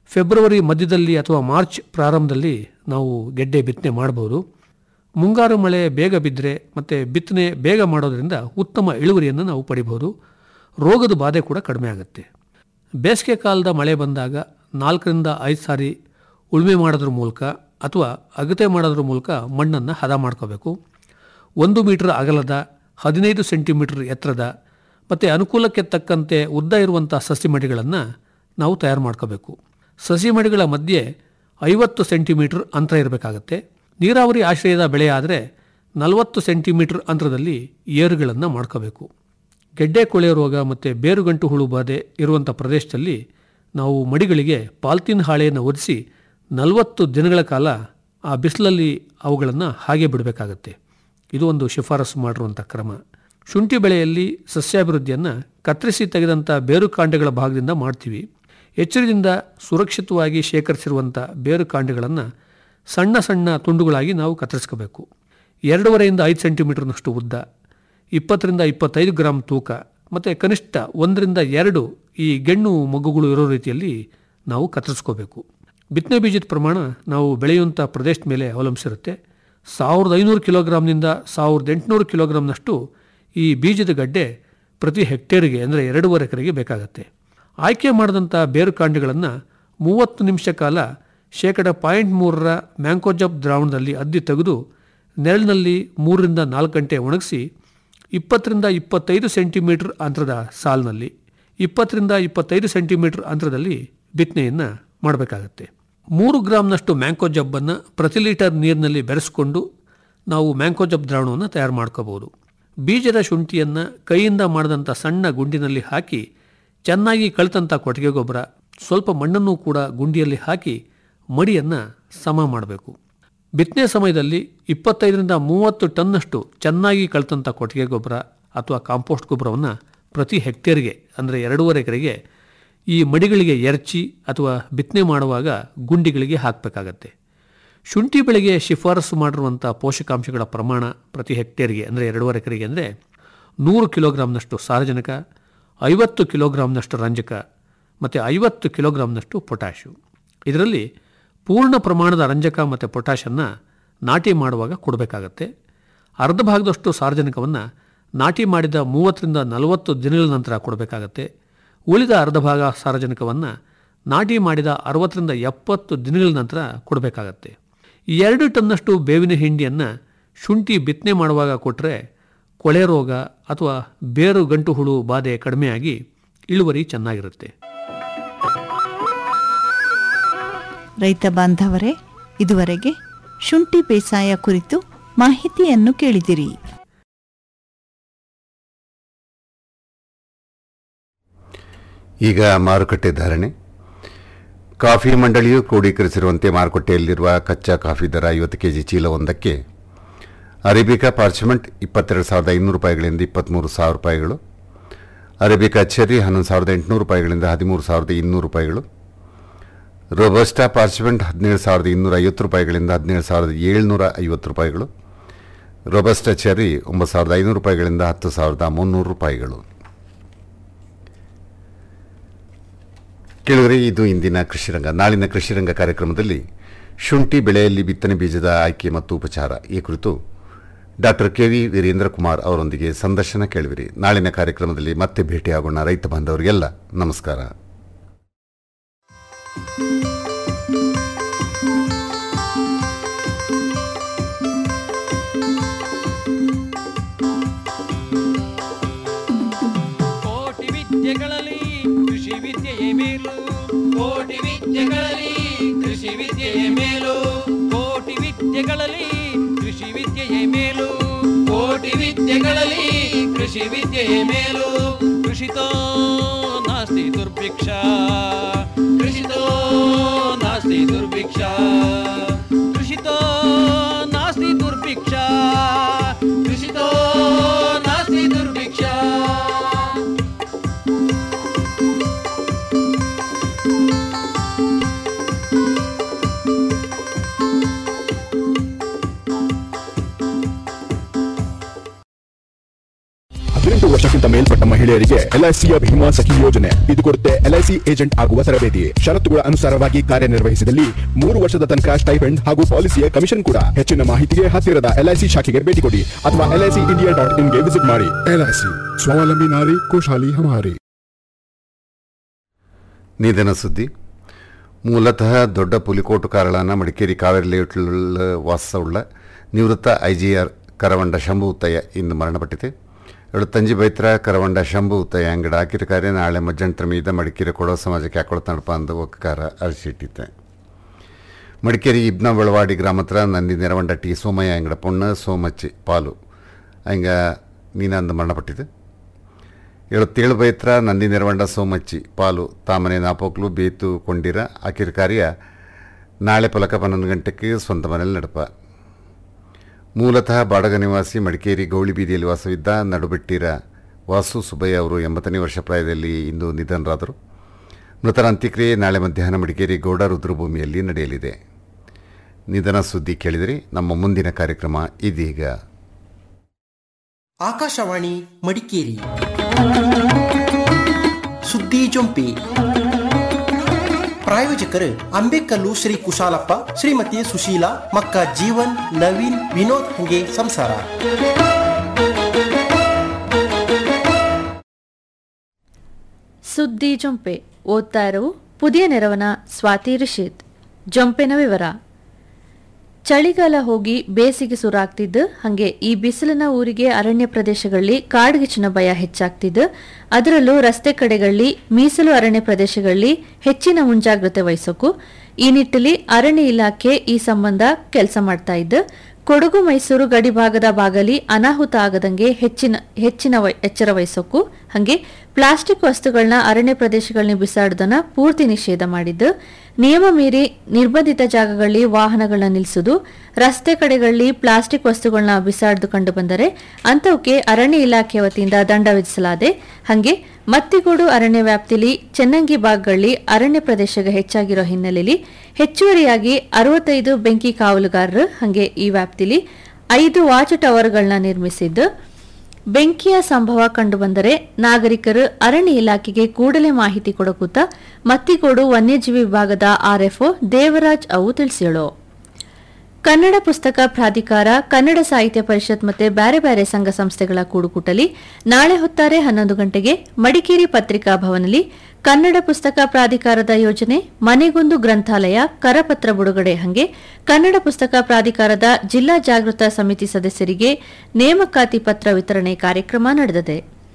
ಫೆಬ್ರವರಿ ಮಧ್ಯದಲ್ಲಿ ಅಥವಾ ಮಾರ್ಚ್ ಪ್ರಾರಂಭದಲ್ಲಿ ನಾವು ಗೆಡ್ಡೆ ಬಿತ್ತನೆ ಮಾಡಬಹುದು ಮುಂಗಾರು ಮಳೆ ಬೇಗ ಬಿದ್ದರೆ ಮತ್ತು ಬಿತ್ತನೆ ಬೇಗ ಮಾಡೋದರಿಂದ ಉತ್ತಮ ಇಳುವರಿಯನ್ನು ನಾವು ಪಡಿಬಹುದು ರೋಗದ ಬಾಧೆ ಕೂಡ ಕಡಿಮೆ ಆಗುತ್ತೆ ಬೇಸಿಗೆ ಕಾಲದ ಮಳೆ ಬಂದಾಗ ನಾಲ್ಕರಿಂದ ಐದು ಸಾರಿ ಉಳುಮೆ ಮಾಡೋದ್ರ ಮೂಲಕ ಅಥವಾ ಅಗತೆ ಮಾಡೋದ್ರ ಮೂಲಕ ಮಣ್ಣನ್ನು ಹದ ಮಾಡ್ಕೋಬೇಕು ಒಂದು ಮೀಟರ್ ಅಗಲದ ಹದಿನೈದು ಸೆಂಟಿಮೀಟರ್ ಎತ್ತರದ ಮತ್ತು ಅನುಕೂಲಕ್ಕೆ ತಕ್ಕಂತೆ ಉದ್ದ ಇರುವಂಥ ಸಸಿ ಮಡಿಗಳನ್ನು ನಾವು ತಯಾರು ಮಾಡ್ಕೋಬೇಕು ಸಸಿ ಮಡಿಗಳ ಮಧ್ಯೆ ಐವತ್ತು ಸೆಂಟಿಮೀಟರ್ ಅಂತರ ಇರಬೇಕಾಗತ್ತೆ ನೀರಾವರಿ ಆಶ್ರಯದ ಬೆಳೆ ಆದರೆ ನಲವತ್ತು ಸೆಂಟಿಮೀಟರ್ ಅಂತರದಲ್ಲಿ ಏರುಗಳನ್ನು ಮಾಡ್ಕೋಬೇಕು ಗೆಡ್ಡೆ ಕೊಳೆ ರೋಗ ಮತ್ತು ಬೇರುಗಂಟು ಹುಳು ಬಾಧೆ ಇರುವಂಥ ಪ್ರದೇಶದಲ್ಲಿ ನಾವು ಮಡಿಗಳಿಗೆ ಪಾಲ್ತೀನ್ ಹಾಳೆಯನ್ನು ಒರೆಸಿ ನಲವತ್ತು ದಿನಗಳ ಕಾಲ ಆ ಬಿಸಿಲಲ್ಲಿ ಅವುಗಳನ್ನು ಹಾಗೆ ಬಿಡಬೇಕಾಗತ್ತೆ ಇದು ಒಂದು ಶಿಫಾರಸು ಮಾಡಿರುವಂಥ ಕ್ರಮ ಶುಂಠಿ ಬೆಳೆಯಲ್ಲಿ ಸಸ್ಯಾಭಿವೃದ್ಧಿಯನ್ನು ಕತ್ತರಿಸಿ ತೆಗೆದಂಥ ಬೇರು ಕಾಂಡಗಳ ಭಾಗದಿಂದ ಮಾಡ್ತೀವಿ ಎಚ್ಚರದಿಂದ ಸುರಕ್ಷಿತವಾಗಿ ಶೇಖರಿಸಿರುವಂಥ ಬೇರು ಕಾಂಡಗಳನ್ನು ಸಣ್ಣ ಸಣ್ಣ ತುಂಡುಗಳಾಗಿ ನಾವು ಕತ್ತರಿಸ್ಕೋಬೇಕು ಎರಡೂವರೆಯಿಂದ ಐದು ಸೆಂಟಿಮೀಟರ್ನಷ್ಟು ಉದ್ದ ಇಪ್ಪತ್ತರಿಂದ ಇಪ್ಪತ್ತೈದು ಗ್ರಾಂ ತೂಕ ಮತ್ತು ಕನಿಷ್ಠ ಒಂದರಿಂದ ಎರಡು ಈ ಗೆಣ್ಣು ಮಗ್ಗುಗಳು ಇರೋ ರೀತಿಯಲ್ಲಿ ನಾವು ಕತ್ತರಿಸ್ಕೋಬೇಕು ಬಿತ್ತನೆ ಬೀಜದ ಪ್ರಮಾಣ ನಾವು ಬೆಳೆಯುವಂಥ ಪ್ರದೇಶದ ಮೇಲೆ ಅವಲಂಬಿಸಿರುತ್ತೆ ಸಾವಿರದ ಐನೂರು ಕಿಲೋಗ್ರಾಮ್ನಿಂದ ಸಾವಿರದ ಎಂಟುನೂರು ಕಿಲೋಗ್ರಾಮ್ನಷ್ಟು ಈ ಬೀಜದ ಗಡ್ಡೆ ಪ್ರತಿ ಹೆಕ್ಟೇರಿಗೆ ಅಂದರೆ ಎರಡೂವರೆ ಎಕರೆಗೆ ಬೇಕಾಗತ್ತೆ ಆಯ್ಕೆ ಮಾಡಿದಂಥ ಬೇರು ಕಾಂಡಗಳನ್ನು ಮೂವತ್ತು ನಿಮಿಷ ಕಾಲ ಶೇಕಡ ಪಾಯಿಂಟ್ ಮೂರರ ಮ್ಯಾಂಕೋಜಬ್ ದ್ರಾವಣದಲ್ಲಿ ಅದ್ದಿ ತೆಗೆದು ನೆರಳಿನಲ್ಲಿ ಮೂರರಿಂದ ನಾಲ್ಕು ಗಂಟೆ ಒಣಗಿಸಿ ಇಪ್ಪತ್ತರಿಂದ ಇಪ್ಪತ್ತೈದು ಸೆಂಟಿಮೀಟರ್ ಅಂತರದ ಸಾಲಿನಲ್ಲಿ ಇಪ್ಪತ್ತರಿಂದ ಇಪ್ಪತ್ತೈದು ಸೆಂಟಿಮೀಟರ್ ಅಂತರದಲ್ಲಿ ಬಿತ್ತನೆಯನ್ನು ಮಾಡಬೇಕಾಗತ್ತೆ ಮೂರು ಗ್ರಾಮ್ನಷ್ಟು ಮ್ಯಾಂಕೋಜಬ್ಬನ್ನು ಪ್ರತಿ ಲೀಟರ್ ನೀರಿನಲ್ಲಿ ಬೆರೆಸ್ಕೊಂಡು ನಾವು ಮ್ಯಾಂಕೋಜಬ್ ದ್ರಾವಣವನ್ನು ತಯಾರು ಮಾಡ್ಕೋಬೋದು ಬೀಜದ ಶುಂಠಿಯನ್ನು ಕೈಯಿಂದ ಮಾಡಿದಂಥ ಸಣ್ಣ ಗುಂಡಿನಲ್ಲಿ ಹಾಕಿ ಚೆನ್ನಾಗಿ ಕಳಿತಂಥ ಕೊಟ್ಟಿಗೆ ಗೊಬ್ಬರ ಸ್ವಲ್ಪ ಮಣ್ಣನ್ನು ಕೂಡ ಗುಂಡಿಯಲ್ಲಿ ಹಾಕಿ ಮಡಿಯನ್ನು ಸಮ ಮಾಡಬೇಕು ಬಿತ್ತನೆ ಸಮಯದಲ್ಲಿ ಇಪ್ಪತ್ತೈದರಿಂದ ಮೂವತ್ತು ಟನ್ನಷ್ಟು ಚೆನ್ನಾಗಿ ಕಳಿತಂಥ ಕೊಟ್ಟಿಗೆ ಗೊಬ್ಬರ ಅಥವಾ ಕಾಂಪೋಸ್ಟ್ ಗೊಬ್ಬರವನ್ನು ಪ್ರತಿ ಹೆಕ್ಟೇರ್ಗೆ ಅಂದರೆ ಎರಡೂವರೆ ಎಕರೆಗೆ ಈ ಮಡಿಗಳಿಗೆ ಎರಚಿ ಅಥವಾ ಬಿತ್ತನೆ ಮಾಡುವಾಗ ಗುಂಡಿಗಳಿಗೆ ಹಾಕಬೇಕಾಗತ್ತೆ ಶುಂಠಿ ಬೆಳೆಗೆ ಶಿಫಾರಸು ಮಾಡಿರುವಂಥ ಪೋಷಕಾಂಶಗಳ ಪ್ರಮಾಣ ಪ್ರತಿ ಹೆಕ್ಟೇರ್ಗೆ ಅಂದರೆ ಎರಡೂವರೆ ಎಕರೆಗೆ ಅಂದರೆ ನೂರು ಕಿಲೋಗ್ರಾಮ್ನಷ್ಟು ಸಾರಜನಕ ಐವತ್ತು ಕಿಲೋಗ್ರಾಮ್ನಷ್ಟು ರಂಜಕ ಮತ್ತು ಐವತ್ತು ಕಿಲೋಗ್ರಾಮ್ನಷ್ಟು ಪೊಟ್ಯಾಶು ಇದರಲ್ಲಿ ಪೂರ್ಣ ಪ್ರಮಾಣದ ರಂಜಕ ಮತ್ತು ಪೊಟ್ಯಾಷನ್ನು ನಾಟಿ ಮಾಡುವಾಗ ಕೊಡಬೇಕಾಗತ್ತೆ ಅರ್ಧ ಭಾಗದಷ್ಟು ಸಾರಜನಕವನ್ನು ನಾಟಿ ಮಾಡಿದ ಮೂವತ್ತರಿಂದ ನಲವತ್ತು ದಿನಗಳ ನಂತರ ಕೊಡಬೇಕಾಗತ್ತೆ ಉಳಿದ ಅರ್ಧ ಭಾಗ ಸಾರಜನಕವನ್ನು ನಾಟಿ ಮಾಡಿದ ಅರವತ್ತರಿಂದ ಎಪ್ಪತ್ತು ದಿನಗಳ ನಂತರ ಕೊಡಬೇಕಾಗತ್ತೆ ಈ ಎರಡು ಟನ್ನಷ್ಟು ಬೇವಿನ ಹಿಂಡಿಯನ್ನು ಶುಂಠಿ ಬಿತ್ತನೆ ಮಾಡುವಾಗ ಕೊಟ್ಟರೆ ಕೊಳೆ ರೋಗ ಅಥವಾ ಬೇರು ಗಂಟು ಹುಳು ಬಾಧೆ ಕಡಿಮೆಯಾಗಿ ಇಳುವರಿ ಚೆನ್ನಾಗಿರುತ್ತೆ ರೈತ ಬಾಂಧವರೇ ಇದುವರೆಗೆ ಶುಂಠಿ ಬೇಸಾಯ ಕುರಿತು ಮಾಹಿತಿಯನ್ನು ಕೇಳಿದಿರಿ ಈಗ ಮಾರುಕಟ್ಟೆ ಧಾರಣೆ ಕಾಫಿ ಮಂಡಳಿಯು ಕ್ರೋಢೀಕರಿಸಿರುವಂತೆ ಮಾರುಕಟ್ಟೆಯಲ್ಲಿರುವ ಕಚ್ಚಾ ಕಾಫಿ ದರ ಐವತ್ತು ಕೆಜಿ ಚೀಲವೊಂದಕ್ಕೆ ಅರೇಬಿಕಾ ಪಾರ್ಚಮೆಂಟ್ ಇಪ್ಪತ್ತೆರಡು ಸಾವಿರದ ಐನೂರು ರೂಪಾಯಿಗಳಿಂದ ಇಪ್ಪತ್ತ್ಮೂರು ಸಾವಿರ ರೂಪಾಯಿಗಳು ಅರೇಬಿಕಾ ಚೆರ್ರಿ ಹನ್ನೊಂದು ಸಾವಿರದ ಎಂಟುನೂರು ರೂಪಾಯಿಗಳಿಂದ ಹದಿಮೂರು ಸಾವಿರದ ಇನ್ನೂರು ರೂಪಾಯಿಗಳು ರೋಬಸ್ಟಾ ಪಾರ್ಚಮೆಂಟ್ ಹದಿನೇಳು ಸಾವಿರದ ಇನ್ನೂರ ಐವತ್ತು ರೂಪಾಯಿಗಳಿಂದ ಹದಿನೇಳು ಸಾವಿರದ ಏಳ್ನೂರ ಐವತ್ತು ರೂಪಾಯಿಗಳು ರೋಬಸ್ಟಾ ಚೆರ್ರಿ ಒಂಬತ್ತು ಸಾವಿರದ ಐನೂರು ರೂಪಾಯಿಗಳಿಂದ ಹತ್ತು ಸಾವಿರದ ಮುನ್ನೂರು ರೂಪಾಯಿಗಳು ಕೇಳಿದರೆ ಇದು ಇಂದಿನ ಕೃಷಿರಂಗ ನಾಳಿನ ಕೃಷಿರಂಗ ಕಾರ್ಯಕ್ರಮದಲ್ಲಿ ಶುಂಠಿ ಬೆಳೆಯಲ್ಲಿ ಬಿತ್ತನೆ ಬೀಜದ ಆಯ್ಕೆ ಮತ್ತು ಉಪಚಾರ ಈ ಕುರಿತು doctor K V Veerendra Kumar ಅವರೊಂದಿಗೆ ಸಂದರ್ಶನ ಕೇಳುವಿರಿ ನಾಳಿನ ಕಾರ್ಯಕ್ರಮದಲ್ಲಿ ಮತ್ತೆ ಭೇಟಿಯಾಗೋಣ ರೈತ ಬಾಂಧವರಿಗೆಲ್ಲ ನಮಸ್ಕಾರ ಕೋಟಿ ವಿದ್ಯೆಗಳಲ್ಲಿ ಕೃಷಿ ವಿದ್ಯೆಯೇ ಮೇಲು ಕೋಟಿ ವಿದ್ಯೆಗಳಲ್ಲಿ ಕೃಷಿ ವಿದ್ಯೆಯೇ ಮೇಲು ಕೋಟಿ ವಿದ್ಯೆಗಳಲ್ಲಿ ಕೃಷಿ ವಿದ್ಯೆಯೇ ಮೇಲು ಕೋಟಿ ವಿದ್ಯೆಗಳಲ್ಲಿ ಕೃಷಿ ವಿದ್ಯೆಯೇ ಮೇಲು ಕೃಷಿತೋ ನಾಸ್ತಿ ದುರ್ಭಿಕ್ಷ ಕೃಷಿತೋ ನಾಸ್ತಿ ದುರ್ಭಿಕ್ಷ ಕೃಷಿತೋ ನಾಸ್ತಿ ದುರ್ಭಿಕ್ಷ ಕೃಷಿತೋ ನಾಸ್ತಿ ದುರ್ಭಿಕ್ಷ ಹದಿನೆಂಟು ವರ್ಷಕ್ಕಿಂತ ಮೇಲ್ಪಟ್ಟ ಮಹಿಳೆಯರಿಗೆ ಎಲ್ಐಸಿಯ ಭೀಮಾ ಸಖಿ ಯೋಜನೆ ಇದು ಕೊಡುತ್ತೆ ಎಲ್ಐಸಿ ಏಜೆಂಟ್ ಆಗುವ ತರಬೇತಿ ಷರತ್ತುಗಳ ಅನುಸಾರವಾಗಿ ಕಾರ್ಯನಿರ್ವಹಿಸಿದಲ್ಲಿ ಮೂರು ವರ್ಷದ ತನಕ ಸ್ಟೈಪೆಂಡ್ ಹಾಗೂ ಪಾಲಿಸಿಯ ಕಮಿಷನ್ ಕೂಡ ಹೆಚ್ಚಿನ ಮಾಹಿತಿಗೆ ಹತ್ತಿರದ ಎಲ್ಐಸಿ ಶಾಖೆಗೆ ಭೇಟಿ ಕೊಡಿ ಅಥವಾ ಎಲ್ಐಸಿ ಇಂಡಿಯಾ ಡಾಟ್ ಇನ್ಗೆ ವಿಸಿಟ್ ಮಾಡಿ ಎಲ್ಐಸಿ ಸ್ವಾವಲಂಬಿ ನಾರಿ ಖುಷಾಲಿ ಹಮಾರಿ ನಿಧನ ಸುದ್ದಿ ಮೂಲತಃ ದೊಡ್ಡ ಪುಲಿಕೋಟು ಕಾರಳನ ಮಡಿಕೇರಿ ಕಾವೇರಿ ಲೇಔಟ್ಲ ವಾಸವುಳ್ಳ ನಿವೃತ್ತ I G R Karavanda Shambhu Uthaiah ಇಂದು ಮರಣಪಟ್ಟಿದೆ ಎಳುತ್ತಂಜಿ ಬೈತ್ರ ಕರವಂಡ ಶಂಭು ಉತ್ತಯ್ಯ ಅಂಗಡ ಹಾಕಿದ ಕಾರ್ಯ ನಾಳೆ ಮಜ್ಜಂಟ್ರ ಮೀದ ಮಡಿಕೇರಿ ಕೊಡೋ ಸಮಾಜಕ್ಕೆ ಹಾಕೊಳ್ತ ನಡಪ ಅಂದ ಒಕ್ಕಕಾರ ಅರಿಸಿಟ್ಟಿತ್ತೆ ಮಡಿಕೇರಿ ಇಬ್ನ ಬೆಳವಾಡಿ ಗ್ರಾಮತ್ರ ನಂದಿ ನೆರವಂಡ ಟಿ ಸೋಮಯ್ಯ ಅಂಗಡ ಪೊಣ್ಣ ಸೋಮಚ್ಚಿ ಪಾಲು ಹಂಗ ನೀನಂದು ಮರಣಪಟ್ಟಿದೆ ಎಳುತ್ತೇಳು ಬೈತ್ರ ನಂದಿ ನೆರವಂಡ ಸೋಮಚ್ಚಿ ಪಾಲು ತಾಮನೆ ನಾಪೋಕ್ಲು ಬೇತು ಕೊಂಡಿರ ಆಕಿರ ಕಾರ್ಯ ನಾಳೆ ಪಲಕ ಪನ್ನೊಂದು ಗಂಟೆಗೆ ಸ್ವಂತ ಮನೇಲಿ ನಡಪ ಮೂಲತಃ ಬಾಡಗ ನಿವಾಸಿ ಮಡಿಕೇರಿ ಗೌಳಿ ಬೀದಿಯಲ್ಲಿ ವಾಸವಿದ್ದ ನಡುಬೆಟ್ಟಿರ ವಾಸು ಸುಬ್ಬಯ್ಯ ಅವರು ಎಂಬತ್ತನೇ ವರ್ಷ ಪ್ರಾಯದಲ್ಲಿ ಇಂದು ನಿಧನರಾದರು ಮೃತರ ಅಂತ್ಯಕ್ರಿಯೆ ನಾಳೆ ಮಧ್ಯಾಹ್ನ ಮಡಿಕೇರಿ ಗೌಡ ರುದ್ರಭೂಮಿಯಲ್ಲಿ ನಡೆಯಲಿದೆ ನಿಧನ ಸುದ್ದಿ ಕೇಳಿದರೆ ನಮ್ಮ ಮುಂದಿನ ಕಾರ್ಯಕ್ರಮ ಇದೀಗ ಆಕಾಶವಾಣಿ ಮಡಿಕೇರಿ ಸುದ್ದಿ ಜೊಂಪಿ ಪ್ರಾಯೋಜಕರು ಅಂಬೇಕಲ್ಲು ಶ್ರೀ ಕುಶಾಲಪ್ಪ ಶ್ರೀಮತಿ ಸುಶೀಲಾ ಮಕ್ಕ ಜೀವನ್ ನವೀನ್ ವಿನೋದ್ ಹಂಗೆ ಸಂಸಾರ ಸುದ್ದಿ ಜೊಂಪೆ ಓದ್ತಾ ಇರವು ಪುದಿಯ ನೆರವನ ಸ್ವಾತಿ ರಿಷಿತ್ ಜೊಂಪೆನ ವಿವರ ಚಳಿಗಾಲ ಹೋಗಿ ಬೇಸಿಗೆ ಸುರಾಗ್ತಿದ್ದು ಹಾಗೆ ಈ ಬಿಸಿಲಿನ ಊರಿಗೆ ಅರಣ್ಯ ಪ್ರದೇಶಗಳಲ್ಲಿ ಕಾಡ್ಗಿಚ್ಚಿನ ಭಯ ಹೆಚ್ಚಾಗ್ತಿದ್ದು ಅದರಲ್ಲೂ ರಸ್ತೆ ಕಡೆಗಳಲ್ಲಿ ಮೀಸಲು ಅರಣ್ಯ ಪ್ರದೇಶಗಳಲ್ಲಿ ಹೆಚ್ಚಿನ ಮುಂಜಾಗ್ರತೆ ವಹಿಸೋಕು ಈ ನಿಟ್ಟಿನಲ್ಲಿ ಅರಣ್ಯ ಇಲಾಖೆ ಈ ಸಂಬಂಧ ಕೆಲಸ ಮಾಡ್ತಾ ಇದ್ದು ಕೊಡಗು ಮೈಸೂರು ಗಡಿ ಭಾಗದ ಭಾಗಲಿ ಅನಾಹುತ ಆಗದಂಗೆ ಹೆಚ್ಚಿನ ಹೆಚ್ಚಿನ ವೈ- ಎಚ್ಚರ ವಹಿಸೋಕು ಹಾಗೆ ಪ್ಲಾಸ್ಟಿಕ್ ವಸ್ತುಗಳನ್ನ ಅರಣ್ಯ ಪ್ರದೇಶಗಳನ್ನ ಬಿಸಾಡೋದನ್ನ ಪೂರ್ತಿ ನಿಷೇಧ ಮಾಡಿದ್ದು ನಿಯಮ ಮೀರಿ ನಿರ್ಬಂಧಿತ ಜಾಗಗಳಲ್ಲಿ ವಾಹನಗಳನ್ನ ನಿಲ್ಲಿಸುವುದು ರಸ್ತೆ ಕಡೆಗಳಲ್ಲಿ ಪ್ಲಾಸ್ಟಿಕ್ ವಸ್ತುಗಳನ್ನ ಬಿಸಾಡ್ದು ಕಂಡು ಬಂದರೆ ಅಂತವಕ್ಕೆ ಅರಣ್ಯ ಇಲಾಖೆ ವತಿಯಿಂದ ದಂಡ ವಿಧಿಸಲಾದೆ ಹಾಗೆ ಮತ್ತಿಗೋಡು ಅರಣ್ಯ ವ್ಯಾಪ್ತಿಲಿ ಚೆನ್ನಂಗಿ ಭಾಗಗಳಲ್ಲಿ ಅರಣ್ಯ ಪ್ರದೇಶ ಹೆಚ್ಚಾಗಿರೋ ಹಿನ್ನೆಲೆಯಲ್ಲಿ ಹೆಚ್ಚುವರಿಯಾಗಿ ಅರವತ್ತೈದು ಬೆಂಕಿ ಕಾವಲುಗಾರರು ಹಾಗೆ ಈ ವ್ಯಾಪ್ತಿಲಿ ಐದು ವಾಚ್ ಟವರ್ಗಳನ್ನ ನಿರ್ಮಿಸಿದ್ದು ಬೆಂಕಿಯ ಸಂಭವ ಕಂಡುಬಂದರೆ ನಾಗರಿಕರು ಅರಣ್ಯ ಇಲಾಖೆಗೆ ಕೂಡಲೇ ಮಾಹಿತಿ ಕೊಡಕೂತ ಮತ್ತಿಗೋಡು ವನ್ಯಜೀವಿ ವಿಭಾಗದ ಆರ್ಎಫ್ಒ ದೇವರಾಜ್ ಅವು ತಿಳಿಸಿಳು ಕನ್ನಡ ಪುಸ್ತಕ ಪ್ರಾಧಿಕಾರ ಕನ್ನಡ ಸಾಹಿತ್ಯ ಪರಿಷತ್ ಮತ್ತೆ ಬ್ಯಾರೆ ಬ್ಯಾರೆ ಸಂಘ ಸಂಸ್ಥೆಗಳ ಕೂಡುಕೂಟಲಿ ನಾಳೆ ಹೊತ್ತಾರೆ ಹನ್ನೊಂದು ಗಂಟೆಗೆ ಮಡಿಕೇರಿ ಪತ್ರಿಕಾ ಭವನದಲ್ಲಿ ಕನ್ನಡ ಪುಸ್ತಕ ಪ್ರಾಧಿಕಾರದ ಯೋಜನೆ ಮನೆಗೊಂದು ಗ್ರಂಥಾಲಯ ಕರಪತ್ರ ಬಿಡುಗಡೆ ಹಂಗೆ ಕನ್ನಡ ಪುಸ್ತಕ ಪ್ರಾಧಿಕಾರದ ಜಿಲ್ಲಾ ಜಾಗೃತ ಸಮಿತಿ ಸದಸ್ಯರಿಗೆ ನೇಮಕಾತಿ ಪತ್ರ ವಿತರಣೆ ಕಾರ್ಯಕ್ರಮ ನಡೆದಿದೆ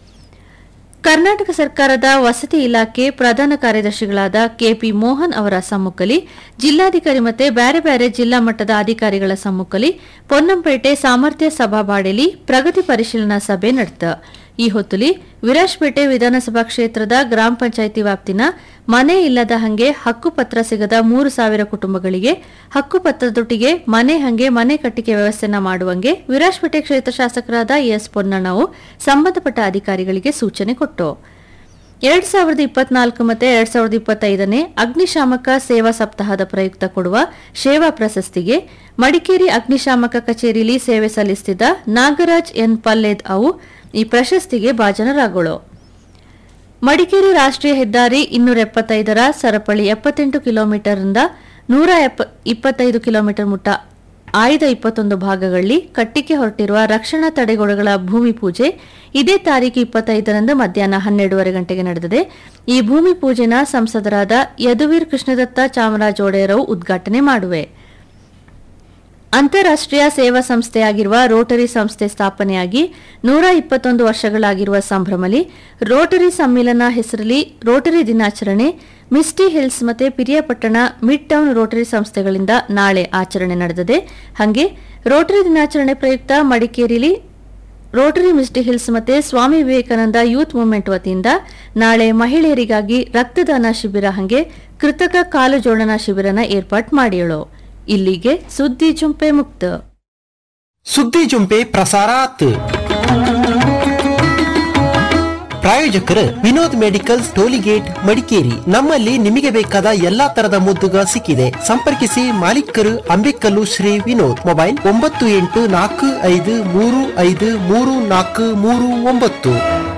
ಕರ್ನಾಟಕ ಸರ್ಕಾರದ ವಸತಿ ಇಲಾಖೆ ಪ್ರಧಾನ ಕಾರ್ಯದರ್ಶಿಗಳಾದ ಕೆಪಿ ಮೋಹನ್ ಅವರ ಸಮ್ಮುಖಲಿ ಜಿಲ್ಲಾಧಿಕಾರಿ ಮತ್ತೆ ಬ್ಯಾರೆ ಬ್ಯಾರೆ ಜಿಲ್ಲಾ ಮಟ್ಟದ ಅಧಿಕಾರಿಗಳ ಸಮ್ಮುಖಲಿ ಪೊನ್ನಂಪೇಟೆ ಸಾಮರ್ಥ್ಯ ಸಭಾಬಾಡೆಲಿ ಪ್ರಗತಿ ಪರಿಶೀಲನಾ ಸಭೆ ನಡೆದ ಈ ಹೊತ್ತುಲಿ ವಿರಾಜ್ಪೇಟೆ ವಿಧಾನಸಭಾ ಕ್ಷೇತ್ರದ ಗ್ರಾಮ ಪಂಚಾಯಿತಿ ವ್ಯಾಪ್ತಿನ ಮನೆ ಇಲ್ಲದ ಹಂಗೆ ಹಕ್ಕುಪತ್ರ ಸಿಗದ ಮೂರು ಸಾವಿರ ಕುಟುಂಬಗಳಿಗೆ ಹಕ್ಕುಪತ್ರದೊಟ್ಟಿಗೆ ಮನೆ ಹಂಗೆ ಮನೆ ಕಟ್ಟಿಗೆ ವ್ಯವಸ್ಥೆನ ಮಾಡುವಂಗೆ ವಿರಾಜ್ಪೇಟೆ ಕ್ಷೇತ್ರ ಶಾಸಕರಾದ ಎಸ್ ಪೊನ್ನಣ್ಣವು ಸಂಬಂಧಪಟ್ಟ ಅಧಿಕಾರಿಗಳಿಗೆ ಸೂಚನೆ ಕೊಟ್ಟು ಎರಡ್ ಸಾವಿರದ ಇಪ್ಪತ್ನಾಲ್ಕು ಮತ್ತೆ ಎರಡ್ ಸಾವಿರದ ಇಪ್ಪತ್ತೈದನೇ ಅಗ್ನಿಶಾಮಕ ಸೇವಾ ಸಪ್ತಾಹದ ಪ್ರಯುಕ್ತ ಕೊಡುವ ಸೇವಾ ಪ್ರಶಸ್ತಿಗೆ ಮಡಿಕೇರಿ ಅಗ್ನಿಶಾಮಕ ಕಚೇರಿಯಲ್ಲಿ ಸೇವೆ ಸಲ್ಲಿಸುತ್ತಿದ್ದ ನಾಗರಾಜ್ ಎನ್ ಪಲ್ಲೇದ್ ಅವು ಈ ಪ್ರಶಸ್ತಿಗೆ ಭಾಜನರಾಗೋಳು ಮಡಿಕೇರಿ ರಾಷ್ಟ್ರೀಯ ಹೆದ್ದಾರಿ ಇನ್ನೂರ ಎಪ್ಪತ್ತೈದರ ಸರಪಳಿ ಎಪ್ಪತ್ತೆಂಟು ಕಿಲೋಮೀಟರ್ನಿಂದ ನೂರ ಎಪ್ಪ ಇಪ್ಪತ್ತೈದು ಕಿಲೋಮೀಟರ್ ಮುಟ್ಟ ಆಯ್ದ ಇಪ್ಪತ್ತೊಂದು ಭಾಗಗಳಲ್ಲಿ ಕಟ್ಟಿಗೆ ಹೊರಟಿರುವ ರಕ್ಷಣಾ ತಡೆಗೋಡೆಗಳ ಭೂಮಿ ಪೂಜೆ ಇದೇ ತಾರೀಕು ಇಪ್ಪತ್ತೈದರಂದು ಮಧ್ಯಾಹ್ನ ಹನ್ನೆರಡೂವರೆ ಗಂಟೆಗೆ ನಡೆದಿದೆ ಈ ಭೂಮಿ ಪೂಜೆನ ಸಂಸದರಾದ ಯದುವೀರ್ ಕೃಷ್ಣದತ್ತ ಚಾಮರಾಜ ಒಡೆಯರವು ಉದ್ಘಾಟನೆ ಮಾಡುವೆ ಅಂತಾರಾಷ್ಟ್ರೀಯ ಸೇವಾ ಸಂಸ್ಥೆಯಾಗಿರುವ ರೋಟರಿ ಸಂಸ್ಥೆ ಸ್ಥಾಪನೆಯಾಗಿ ನೂರ ಇಪ್ಪತ್ತೊಂದು ವರ್ಷಗಳಾಗಿರುವ ಸಂಭ್ರಮಲಿ ರೋಟರಿ ಸಮ್ಮೇಳನ ಹೆಸರಲ್ಲಿ ರೋಟರಿ ದಿನಾಚರಣೆ ಮಿಸ್ಟಿ ಹಿಲ್ಸ್ ಮತ್ತೆ ಪಿರಿಯಾಪಟ್ಟಣ ಮಿಡ್ ಟೌನ್ ರೋಟರಿ ಸಂಸ್ಥೆಗಳಿಂದ ನಾಳೆ ಆಚರಣೆ ನಡೆದಿದೆ ಹಾಗೆ ರೋಟರಿ ದಿನಾಚರಣೆ ಪ್ರಯುಕ್ತ ಮಡಿಕೇರಿಲಿ ರೋಟರಿ ಮಿಸ್ಟಿ ಹಿಲ್ಸ್ ಮತ್ತೆ ಸ್ವಾಮಿ ವಿವೇಕಾನಂದ ಯೂತ್ ಮೂವ್ಮೆಂಟ್ ವತಿಯಿಂದ ನಾಳೆ ಮಹಿಳೆಯರಿಗಾಗಿ ರಕ್ತದಾನ ಶಿಬಿರ ಹಂಗೆ ಕೃತಕ ಕಾಲು ಜೋಡಣಾ ಶಿಬಿರನ ಏರ್ಪಾಟ್ ಮಾಡಿಯಳು ಇಲ್ಲಿಗೆ ಸುದ್ದಿ ಚುಂಪೆ ಮುಕ್ತ ಸುದ್ದಿ ಜೊಂಪೆ ಪ್ರಸಾರಾತ್ ಪ್ರಾಯೋಜಕರು ವಿನೋದ್ ಮೆಡಿಕಲ್ಸ್ ಟೋಲಿಗೇಟ್ ಮಡಿಕೇರಿ ನಮ್ಮಲ್ಲಿ ನಿಮಗೆ ಬೇಕಾದ ಎಲ್ಲಾ ತರದ ಮುದ್ದುಗ ಸಿಕ್ಕಿದೆ ಸಂಪರ್ಕಿಸಿ ಮಾಲೀಕರು ಅಂಬೇಕಲ್ಲು ಶ್ರೀ ವಿನೋದ್ ಮೊಬೈಲ್ ಒಂಬತ್ತು ಎಂಟು ನಾಲ್ಕು ಐದು ಮೂರು ಐದು ಮೂರು ನಾಲ್ಕು ಮೂರು ಒಂಬತ್ತು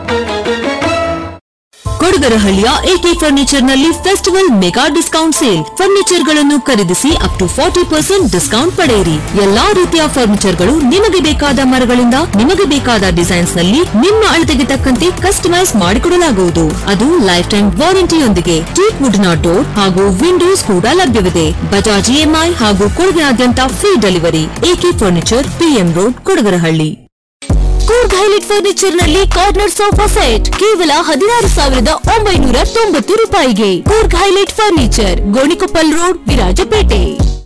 ಕೊಡಗರಹಳ್ಳಿಯ ಎಕೆ ಫರ್ನಿಚರ್ ನಲ್ಲಿ festival mega discount sale furniture ಗಳನ್ನು ಖರೀದಿಸಿ up to forty percent discount ಪಡೆಯಿರಿ ಎಲ್ಲಾ ರೀತಿಯ ಫರ್ನಿಚರ್ ಗಳು ನಿಮಗೆ ಬೇಕಾದ ಮರಗಳಿಂದ ನಿಮಗೆ ಬೇಕಾದ ಡಿಸೈನ್ಸ್ ನಲ್ಲಿ ನಿಮ್ಮ ಅಳತೆಗೆ ತಕ್ಕಂತೆ ಕಸ್ಟಮೈಸ್ ಮಾಡಿಕೊಡಲಾಗುವುದು ಅದು ಲೈಫ್ ಟೈಮ್ ವಾರಂಟಿಯೊಂದಿಗೆ ಟೀಕ್ ವುಡ್ನ ಡೋರ್ ಹಾಗೂ ವಿಂಡೋಸ್ ಕೂಡ ಲಭ್ಯವಿದೆ ಬಜಾಜ್ ಇಎಂಐ ಹಾಗೂ ಕೊಡಗಿನಾದ್ಯಂತ free delivery AK furniture PM road Kodagarahalli Coorg highlight furniture ನಲ್ಲಿ ಕಾರ್ನರ್ ಸೋಫಾ ಸೆಟ್ ಕೇವಲ ಹದಿನಾರು ಸಾವಿರದ ಒಂಬೈನೂರ ತೊಂಬತ್ತು ರೂಪಾಯಿಗೆ Coorg highlight furniture Gonikoppal road Virajpet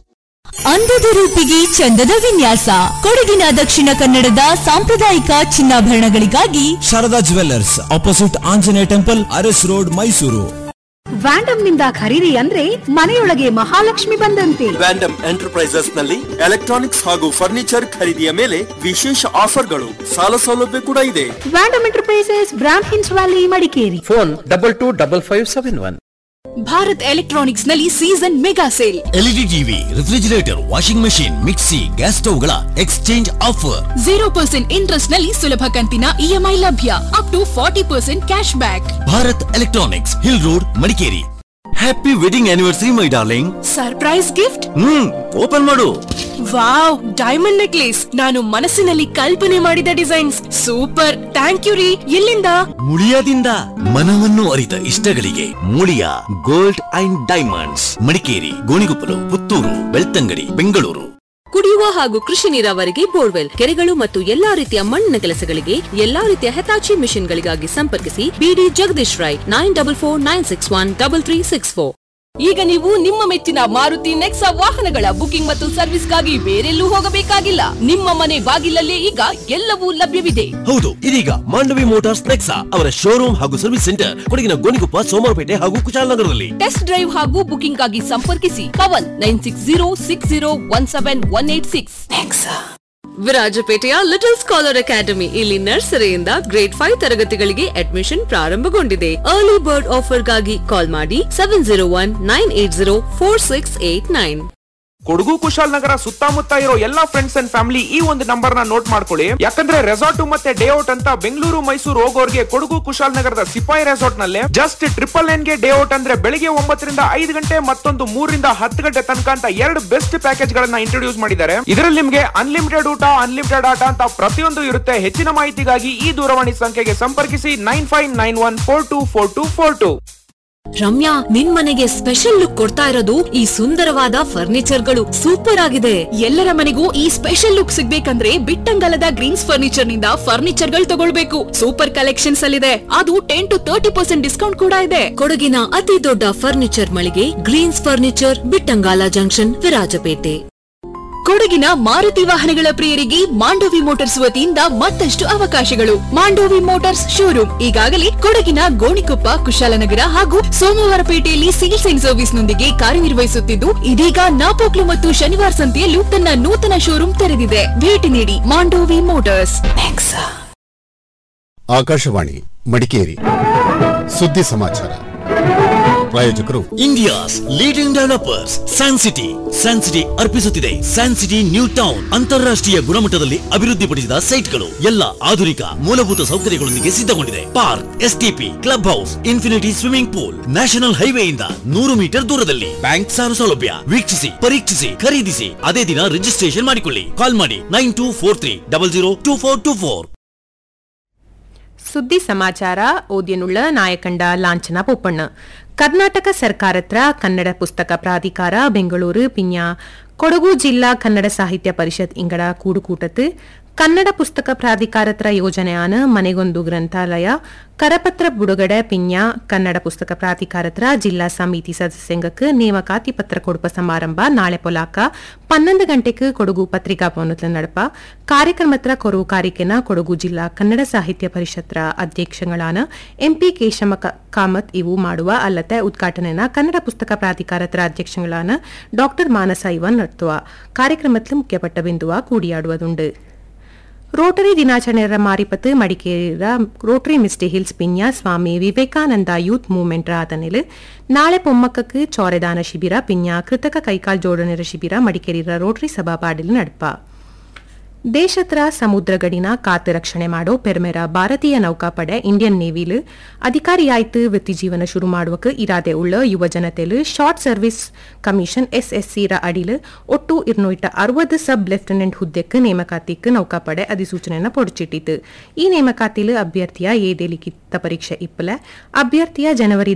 ಅಂದದ ರೂಪಿಗೆ ಚಂದದ ವಿನ್ಯಾಸ ಕೊಡಗಿನ ದಕ್ಷಿಣ ಕನ್ನಡದ ಸಾಂಪ್ರದಾಯಿಕ ಚಿನ್ನಾಭರಣಗಳಿಗಾಗಿ Sharada jewellers opposite Anjaneya temple Aras road Mysuru ವ್ಯಾಂಡಮ್ ನಿಂದ ಖರೀದಿ ಅಂದ್ರೆ ಮನೆಯೊಳಗೆ ಮಹಾಲಕ್ಷ್ಮಿ ಬಂದಂತೆ ವ್ಯಾಂಡಮ್ ಎಂಟರ್ಪ್ರೈಸಸ್ ನಲ್ಲಿ ಎಲೆಕ್ಟ್ರಾನಿಕ್ಸ್ ಹಾಗೂ ಫರ್ನಿಚರ್ ಖರೀದಿಯ ಮೇಲೆ ವಿಶೇಷ ಆಫರ್ಗಳು ಸಾಲ ಸೌಲಭ್ಯ ಕೂಡ ಇದೆ ವ್ಯಾಂಡಮ್ ಎಂಟರ್ಪ್ರೈಸಸ್ ಬ್ರಾಮ್ ಹಿನ್ಸ್ valley Madikeri phone double two double five seven one Bharat electronics ನಲ್ಲಿ season mega sale LED TV refrigerator washing machine mixie gas ಸ್ಟವ್ಗಳ exchange offer zero percent interest ನಲ್ಲಿ ಸುಲಭ ಕಂತಿನ ಇಎಂಐ ಲಭ್ಯ up to forty percent cash back Bharat electronics hill road Madikeri happy wedding anniversary my darling surprise gift ಹ್ಮ್ open ಮಾಡು wow diamond necklace ನಾನು ಮನಸ್ಸಿನಲ್ಲಿ ಕಲ್ಪನೆ ಮಾಡಿದ ಡಿಸೈನ್ಸ್ ಸೂಪರ್ ಥ್ಯಾಂಕ್ ಯು ರೀ ಎಲ್ಲಿಂದ ಮುಳಿಯಾದಿಂದ ಮನವನ್ನು ಅರಿತ ಇಷ್ಟಗಳಿಗೆ Muliya gold and diamonds Madikeri Gonikoppal Puttur Belthangady Bengaluru ಕುಡಿಯುವ ಹಾಗೂ ಕೃಷಿ ನೀರಾವರಿಗೆ ಬೋರ್ವೆಲ್ ಕೆರೆಗಳು ಮತ್ತು ಎಲ್ಲಾ ರೀತಿಯ ಮಣ್ಣಿನ ಕೆಲಸಗಳಿಗೆ ಎಲ್ಲಾ ರೀತಿಯ ಹೆತಾಚಿ ಮಿಷನ್ಗಳಿಗಾಗಿ ಸಂಪರ್ಕಿಸಿ ಬಿಡಿ Jagadish Rai nine double four nine six one double three six four ಈಗ ನೀವು ನಿಮ್ಮ ಮೆಚ್ಚಿನ ಮಾರುತಿ ನೆಕ್ಸಾ ವಾಹನಗಳ ಬುಕಿಂಗ್ ಮತ್ತು ಸರ್ವಿಸ್ಗಾಗಿ ಬೇರೆಲ್ಲೂ ಹೋಗಬೇಕಾಗಿಲ್ಲ ನಿಮ್ಮ ಮನೆ ಬಾಗಿಲಲ್ಲೇ ಈಗ ಎಲ್ಲವೂ ಲಭ್ಯವಿದೆ ಹೌದು ಇದೀಗ ಮಾಂಡವಿ ಮೋಟಾರ್ಸ್ ನೆಕ್ಸಾ ಅವರ ಶೋರೂಮ್ ಹಾಗೂ ಸರ್ವಿಸ್ ಸೆಂಟರ್ ಕೊಡಗಿನ ಗೋಣಿಕೊಪ್ಪ ಸೋಮವಾರಪೇಟೆ ಹಾಗೂ ಕುಶಾಲನಗರದಲ್ಲಿ ಟೆಸ್ಟ್ ಡ್ರೈವ್ ಹಾಗೂ ಬುಕಿಂಗ್ ಆಗಿ ಸಂಪರ್ಕಿಸಿ Pavan nine six zero six zero one seven one eight six ವಿರಾಜಪೇಟೆಯ ಲಿಟಲ್ ಸ್ಕಾಲರ್ ಅಕಾಡೆಮಿ ಇಲ್ಲಿ ನರ್ಸರಿಯಿಂದ ಗ್ರೇಡ್ ಫೈವ್ ತರಗತಿಗಳಿಗೆ ಅಡ್ಮಿಷನ್ ಪ್ರಾರಂಭಗೊಂಡಿದೆ ಅರ್ಲಿ ಬರ್ಡ್ ಆಫರ್ಗಾಗಿ ಕಾಲ್ ಮಾಡಿ seven zero one nine eight zero four six eight nine Kodagu Kushalnagar ಸುತ್ತಮುತ್ತ ಇರೋ ಎಲ್ಲಾ ಫ್ರೆಂಡ್ಸ್ ಅಂಡ್ ಫ್ಯಾಮಿಲಿ ಈ ಒಂದು ನಂಬರ್ ನ ನೋಟ್ ಮಾಡ್ಕೊಳ್ಳಿ ಯಾಕಂದ್ರೆ ರೆಸಾರ್ಟ್ ಮತ್ತೆ ಡೇ ಔಟ್ ಅಂತ ಬೆಂಗಳೂರು ಮೈಸೂರು ಹೋಗೋರ್ಗೆ ಕೊಡಗು ಕುಶಾಲನಗರದ ಸಿಪಾಯಿ ರೆಸಾರ್ಟ್ ನಲ್ಲಿ ಜಸ್ಟ್ ಟ್ರಿಪಲ್ ನೈನ್ ಗೆ ಡೇ ಔಟ್ ಅಂದ್ರೆ ಬೆಳಿಗ್ಗೆ ಒಂಬತ್ತರಿಂದ ಐದು ಗಂಟೆ ಮತ್ತೊಂದು ಮೂರರಿಂದ ಹತ್ತು ಗಂಟೆ ತನಕ ಅಂತ ಎರಡು ಬೆಸ್ಟ್ ಪ್ಯಾಕೇಜ್ ಗಳನ್ನ ಇಂಟ್ರೊಡ್ಯೂಸ್ ಮಾಡಿದ್ದಾರೆ ಇದರಲ್ಲಿ ನಿಮ್ಗೆ ಅನ್ಲಿಮಿಟೆಡ್ ಊಟ ಅನ್ಲಿಮಿಟೆಡ್ ಆಟ ಅಂತ ಪ್ರತಿಯೊಂದು ಇರುತ್ತೆ ಹೆಚ್ಚಿನ ಮಾಹಿತಿಗಾಗಿ ಈ ದೂರವಾಣಿ ಸಂಖ್ಯೆಗೆ ಸಂಪರ್ಕಿಸಿ nine five nine one four two four two four two Ramya ನಿನ್ ಮನೆಗೆ ಸ್ಪೆಷಲ್ ಲುಕ್ ಕೊಡ್ತಾ ಇರೋದು ಈ ಸುಂದರವಾದ ಫರ್ನಿಚರ್ ಗಳು ಸೂಪರ್ ಆಗಿದೆ ಎಲ್ಲರ ಮನೆಗೂ ಈ ಸ್ಪೆಷಲ್ ಲುಕ್ ಸಿಗ್ಬೇಕಂದ್ರೆ ಬಿಟ್ಟಂಗಲದ ಗ್ರೀನ್ಸ್ ಫರ್ನಿಚರ್ ನಿಂದ ಫರ್ನಿಚರ್ ಗಳು ತಗೊಳ್ಬೇಕು ಸೂಪರ್ ಕಲೆಕ್ಷನ್ಸ್ ಅಲ್ಲಿದೆ ಅದು ten to thirty percent discount ಕೂಡ ಇದೆ ಕೊಡಗಿನ ಅತಿ ದೊಡ್ಡ ಫರ್ನಿಚರ್ ಮಳಿಗೆ greens furniture Bittangala junction Virajpet ಕೊಡಗಿನ ಮಾರುತಿ ವಾಹನಗಳ ಪ್ರಿಯರಿಗೆ ಮಾಂಡೋವಿ ಮೋಟಾರ್ಸ್ ವತಿಯಿಂದ ಮತ್ತಷ್ಟು ಅವಕಾಶಗಳು ಮಾಂಡೋವಿ ಮೋಟಾರ್ಸ್ ಶೋರೂಮ್ ಈಗಾಗಲೇ ಕೊಡಗಿನ ಗೋಣಿಕೊಪ್ಪ ಕುಶಾಲನಗರ ಹಾಗೂ ಸೋಮವಾರಪೇಟೆಯಲ್ಲಿ ಸೇಲ್ಸ್ ಅಂಡ್ ಸರ್ವಿಸ್ ನೊಂದಿಗೆ ಕಾರ್ಯನಿರ್ವಹಿಸುತ್ತಿದ್ದು ಇದೀಗ ನಾಪೋಕ್ಲು ಮತ್ತು ಶನಿವಾರ ಸಂತೆಯಲ್ಲೂ ತನ್ನ ನೂತನ ಶೋರೂಮ್ ತೆರೆದಿದೆ ಭೇಟಿ ನೀಡಿ ಮಾಂಡೋವಿ ಮೋಟಾರ್ಸ್ ಆಕಾಶವಾಣಿ ಮಡಿಕೇರಿ ಸುದ್ದಿ ಸಮಾಚಾರ ಪ್ರಾಯೋಜಕರು India's leading developers San City San City ಅರ್ಪಿಸುತ್ತಿದೆ ಸ್ಯಾನ್ ಸಿಟಿ ನ್ಯೂ ಟೌನ್ ಅಂತಾರಾಷ್ಟ್ರೀಯ ಗುಣಮಟ್ಟದಲ್ಲಿ ಅಭಿವೃದ್ಧಿಪಡಿಸಿದ ಸೈಟ್ಗಳು ಎಲ್ಲ ಆಧುನಿಕ ಮೂಲಭೂತ ಸೌಕರ್ಯಗಳೊಂದಿಗೆ ಸಿದ್ಧಗೊಂಡಿದೆ park STP club house infinity swimming pool national ಹೈವೇಯಿಂದ ನೂರು ಮೀಟರ್ ದೂರದಲ್ಲಿ ಬ್ಯಾಂಕ್ ಸಾಲ ಸೌಲಭ್ಯ ವೀಕ್ಷಿಸಿ ಪರೀಕ್ಷಿಸಿ ಖರೀದಿಸಿ ಅದೇ ದಿನ ರಿಜಿಸ್ಟ್ರೇಷನ್ ಮಾಡಿಕೊಳ್ಳಿ ಕಾಲ್ ಮಾಡಿ nine two four three double zero two four two four ಸುದ್ದಿ ಸಮಾಚಾರ ಓದ್ಯನುಳ್ಳ ನಾಯಕಂಡ ಲಾಂಛನ ಪೊಪ್ಪಣ್ಣ ಕರ್ನಾಟಕ ಸರ್ಕಾರತ್ರ ಕನ್ನಡ ಪುಸ್ತಕ ಪ್ರಾಧಿಕಾರ ಬೆಂಗಳೂರು ಪಿನ್ಯ ಕೊಡಗು ಜಿಲ್ಲಾ ಕನ್ನಡ ಸಾಹಿತ್ಯ ಪರಿಷತ್ ಇಂಗಡ ಕೂಡುಕೂಟತ್ತು ಕನ್ನಡ ಪುಸ್ತಕ ಪ್ರಾಧಿಕಾರತ್ರ ಯೋಜನೆಯಾನ ಮನೆಗೊಂದು ಗ್ರಂಥಾಲಯ ಕರಪತ್ರ ಬುಡುಗಡೆ ಪಿನ್ಯ ಕನ್ನಡ ಪುಸ್ತಕ ಪ್ರಾಧಿಕಾರತ್ರ ಜಿಲ್ಲಾ ಸಮಿತಿ ಸದಸ್ಯಂಗಕ್ಕೆ ನೇಮಕಾತಿ ಪತ್ರ ಕೊಡುಪ ಸಮಾರಂಭ ನಾಳೆ ಪೊಲಾಕ ಪನ್ನೊಂದು ಗಂಟೆಗೆ ಕೊಡಗು ಪತ್ರಿಕಾ ಭವನത്തിൽ നടപ്പ ಕಾರ್ಯಕ್ರಮತ್ರ ಕೊರವು ಕಾರಿಕೆನ ಕೊಡಗು ಜಿಲ್ಲಾ ಕನ್ನಡ ಸಾಹಿತ್ಯ ಪರಿಷತ್ರ ಅಧ್ಯಕ್ಷಗಳಾನ ಎಂಪಿ ಕೇಶಮ ಕಾಮತ್ ಇವು ಮಾಡುವ ಅಲ್ಲದೆ ಉದ್ಘಾಟನೆನ ಕನ್ನಡ ಪುಸ್ತಕ ಪ್ರಾಧಿಕಾರತ್ರ ಅಧ್ಯಕ್ಷಗಳಾನ ಡಾಕ್ಟರ್ ಮಾನಸ ಇವನ್ ನಡೆಸುವ ಕಾರ್ಯಕ್ರಮത്തിൽ ಮುಖ್ಯಪಟ್ಟ ಬಿಂದುವ ಕೂಡಿಯಾಡುವುದುಂಡು ರೋಟರಿ ದಿನಾಚರಣೆಯ ಮಾರಿಪತ್ತು ಮಡಿಕೇರಿಯ ರೋಟರಿ ಮಿಸ್ಟಿ ಹಿಲ್ಸ್ ಪಿನ್ಯ ಸ್ವಾಮಿ ವಿವೇಕಾನಂದ ಯೂತ್ ಮೂವ್ಮೆಂಟ್ ಆತನಿಲ್ ನಾಳೆ ಪೊಮ್ಮಕ್ಕಕ್ಕೆ ಚೌರೆದಾನ ಶಿಬಿರ ಪಿನ್ಯ ಕೃತಕ ಕೈಕಾಲ್ ಜೋಡಣೆರ ಶಿಬಿರ ಮಡಿಕೇರಿಯ ರೋಟರಿ ಸಭಾಪಾಡಿಲ್ ನಡ್ಪ ದೇಶತ್ರ ಸಮುದ್ರ ಗಡಿನ ಕಾತು ರಕ್ಷಣೆ ಮಾಡೋ ಪೆರ್ಮೆರ ಭಾರತೀಯ ನೌಕಾಪಡೆ ಇಂಡಿಯನ್ ನೇವಿಲ್ ಅಧಿಕಾರಿಯಾಯ್ತು ವೃತ್ತಿಜೀವನ ಶುರು ಮಾಡುವಕ್ಕೆ ಇರಾದೆ ಉಳ್ಳ ಯುವ ಜನತೆಲ್ ಶಾರ್ಟ್ ಸರ್ವಿಸ್ ಕಮಿಷನ್ ಎಸ್ಎಸ್ಸಿ ರ ಅಡಿಲ್ ಒಟ್ಟು ಇರ್ನೂಟ ಅರವತ್ತು ಸಬ್ ಲೆಫ್ಟಿನೆಂಟ್ ಹುದ್ದೆಕ್ ನೇಮಕಾತಿಕ್ ನೌಕಾಪಡೆ ಅಧಿಸೂಚನೆಯನ್ನ పొడిచిಟ್ಟಿತು ಈ ನೇಮಕಾತಿಲ್ ಅಭ್ಯರ್ಥಿಯ ಏದೇ ಲಿಖಿತ ಪರೀಕ್ಷೆ ಇಪ್ಪಲ ಅಭ್ಯರ್ಥಿಯ ಜನವರಿ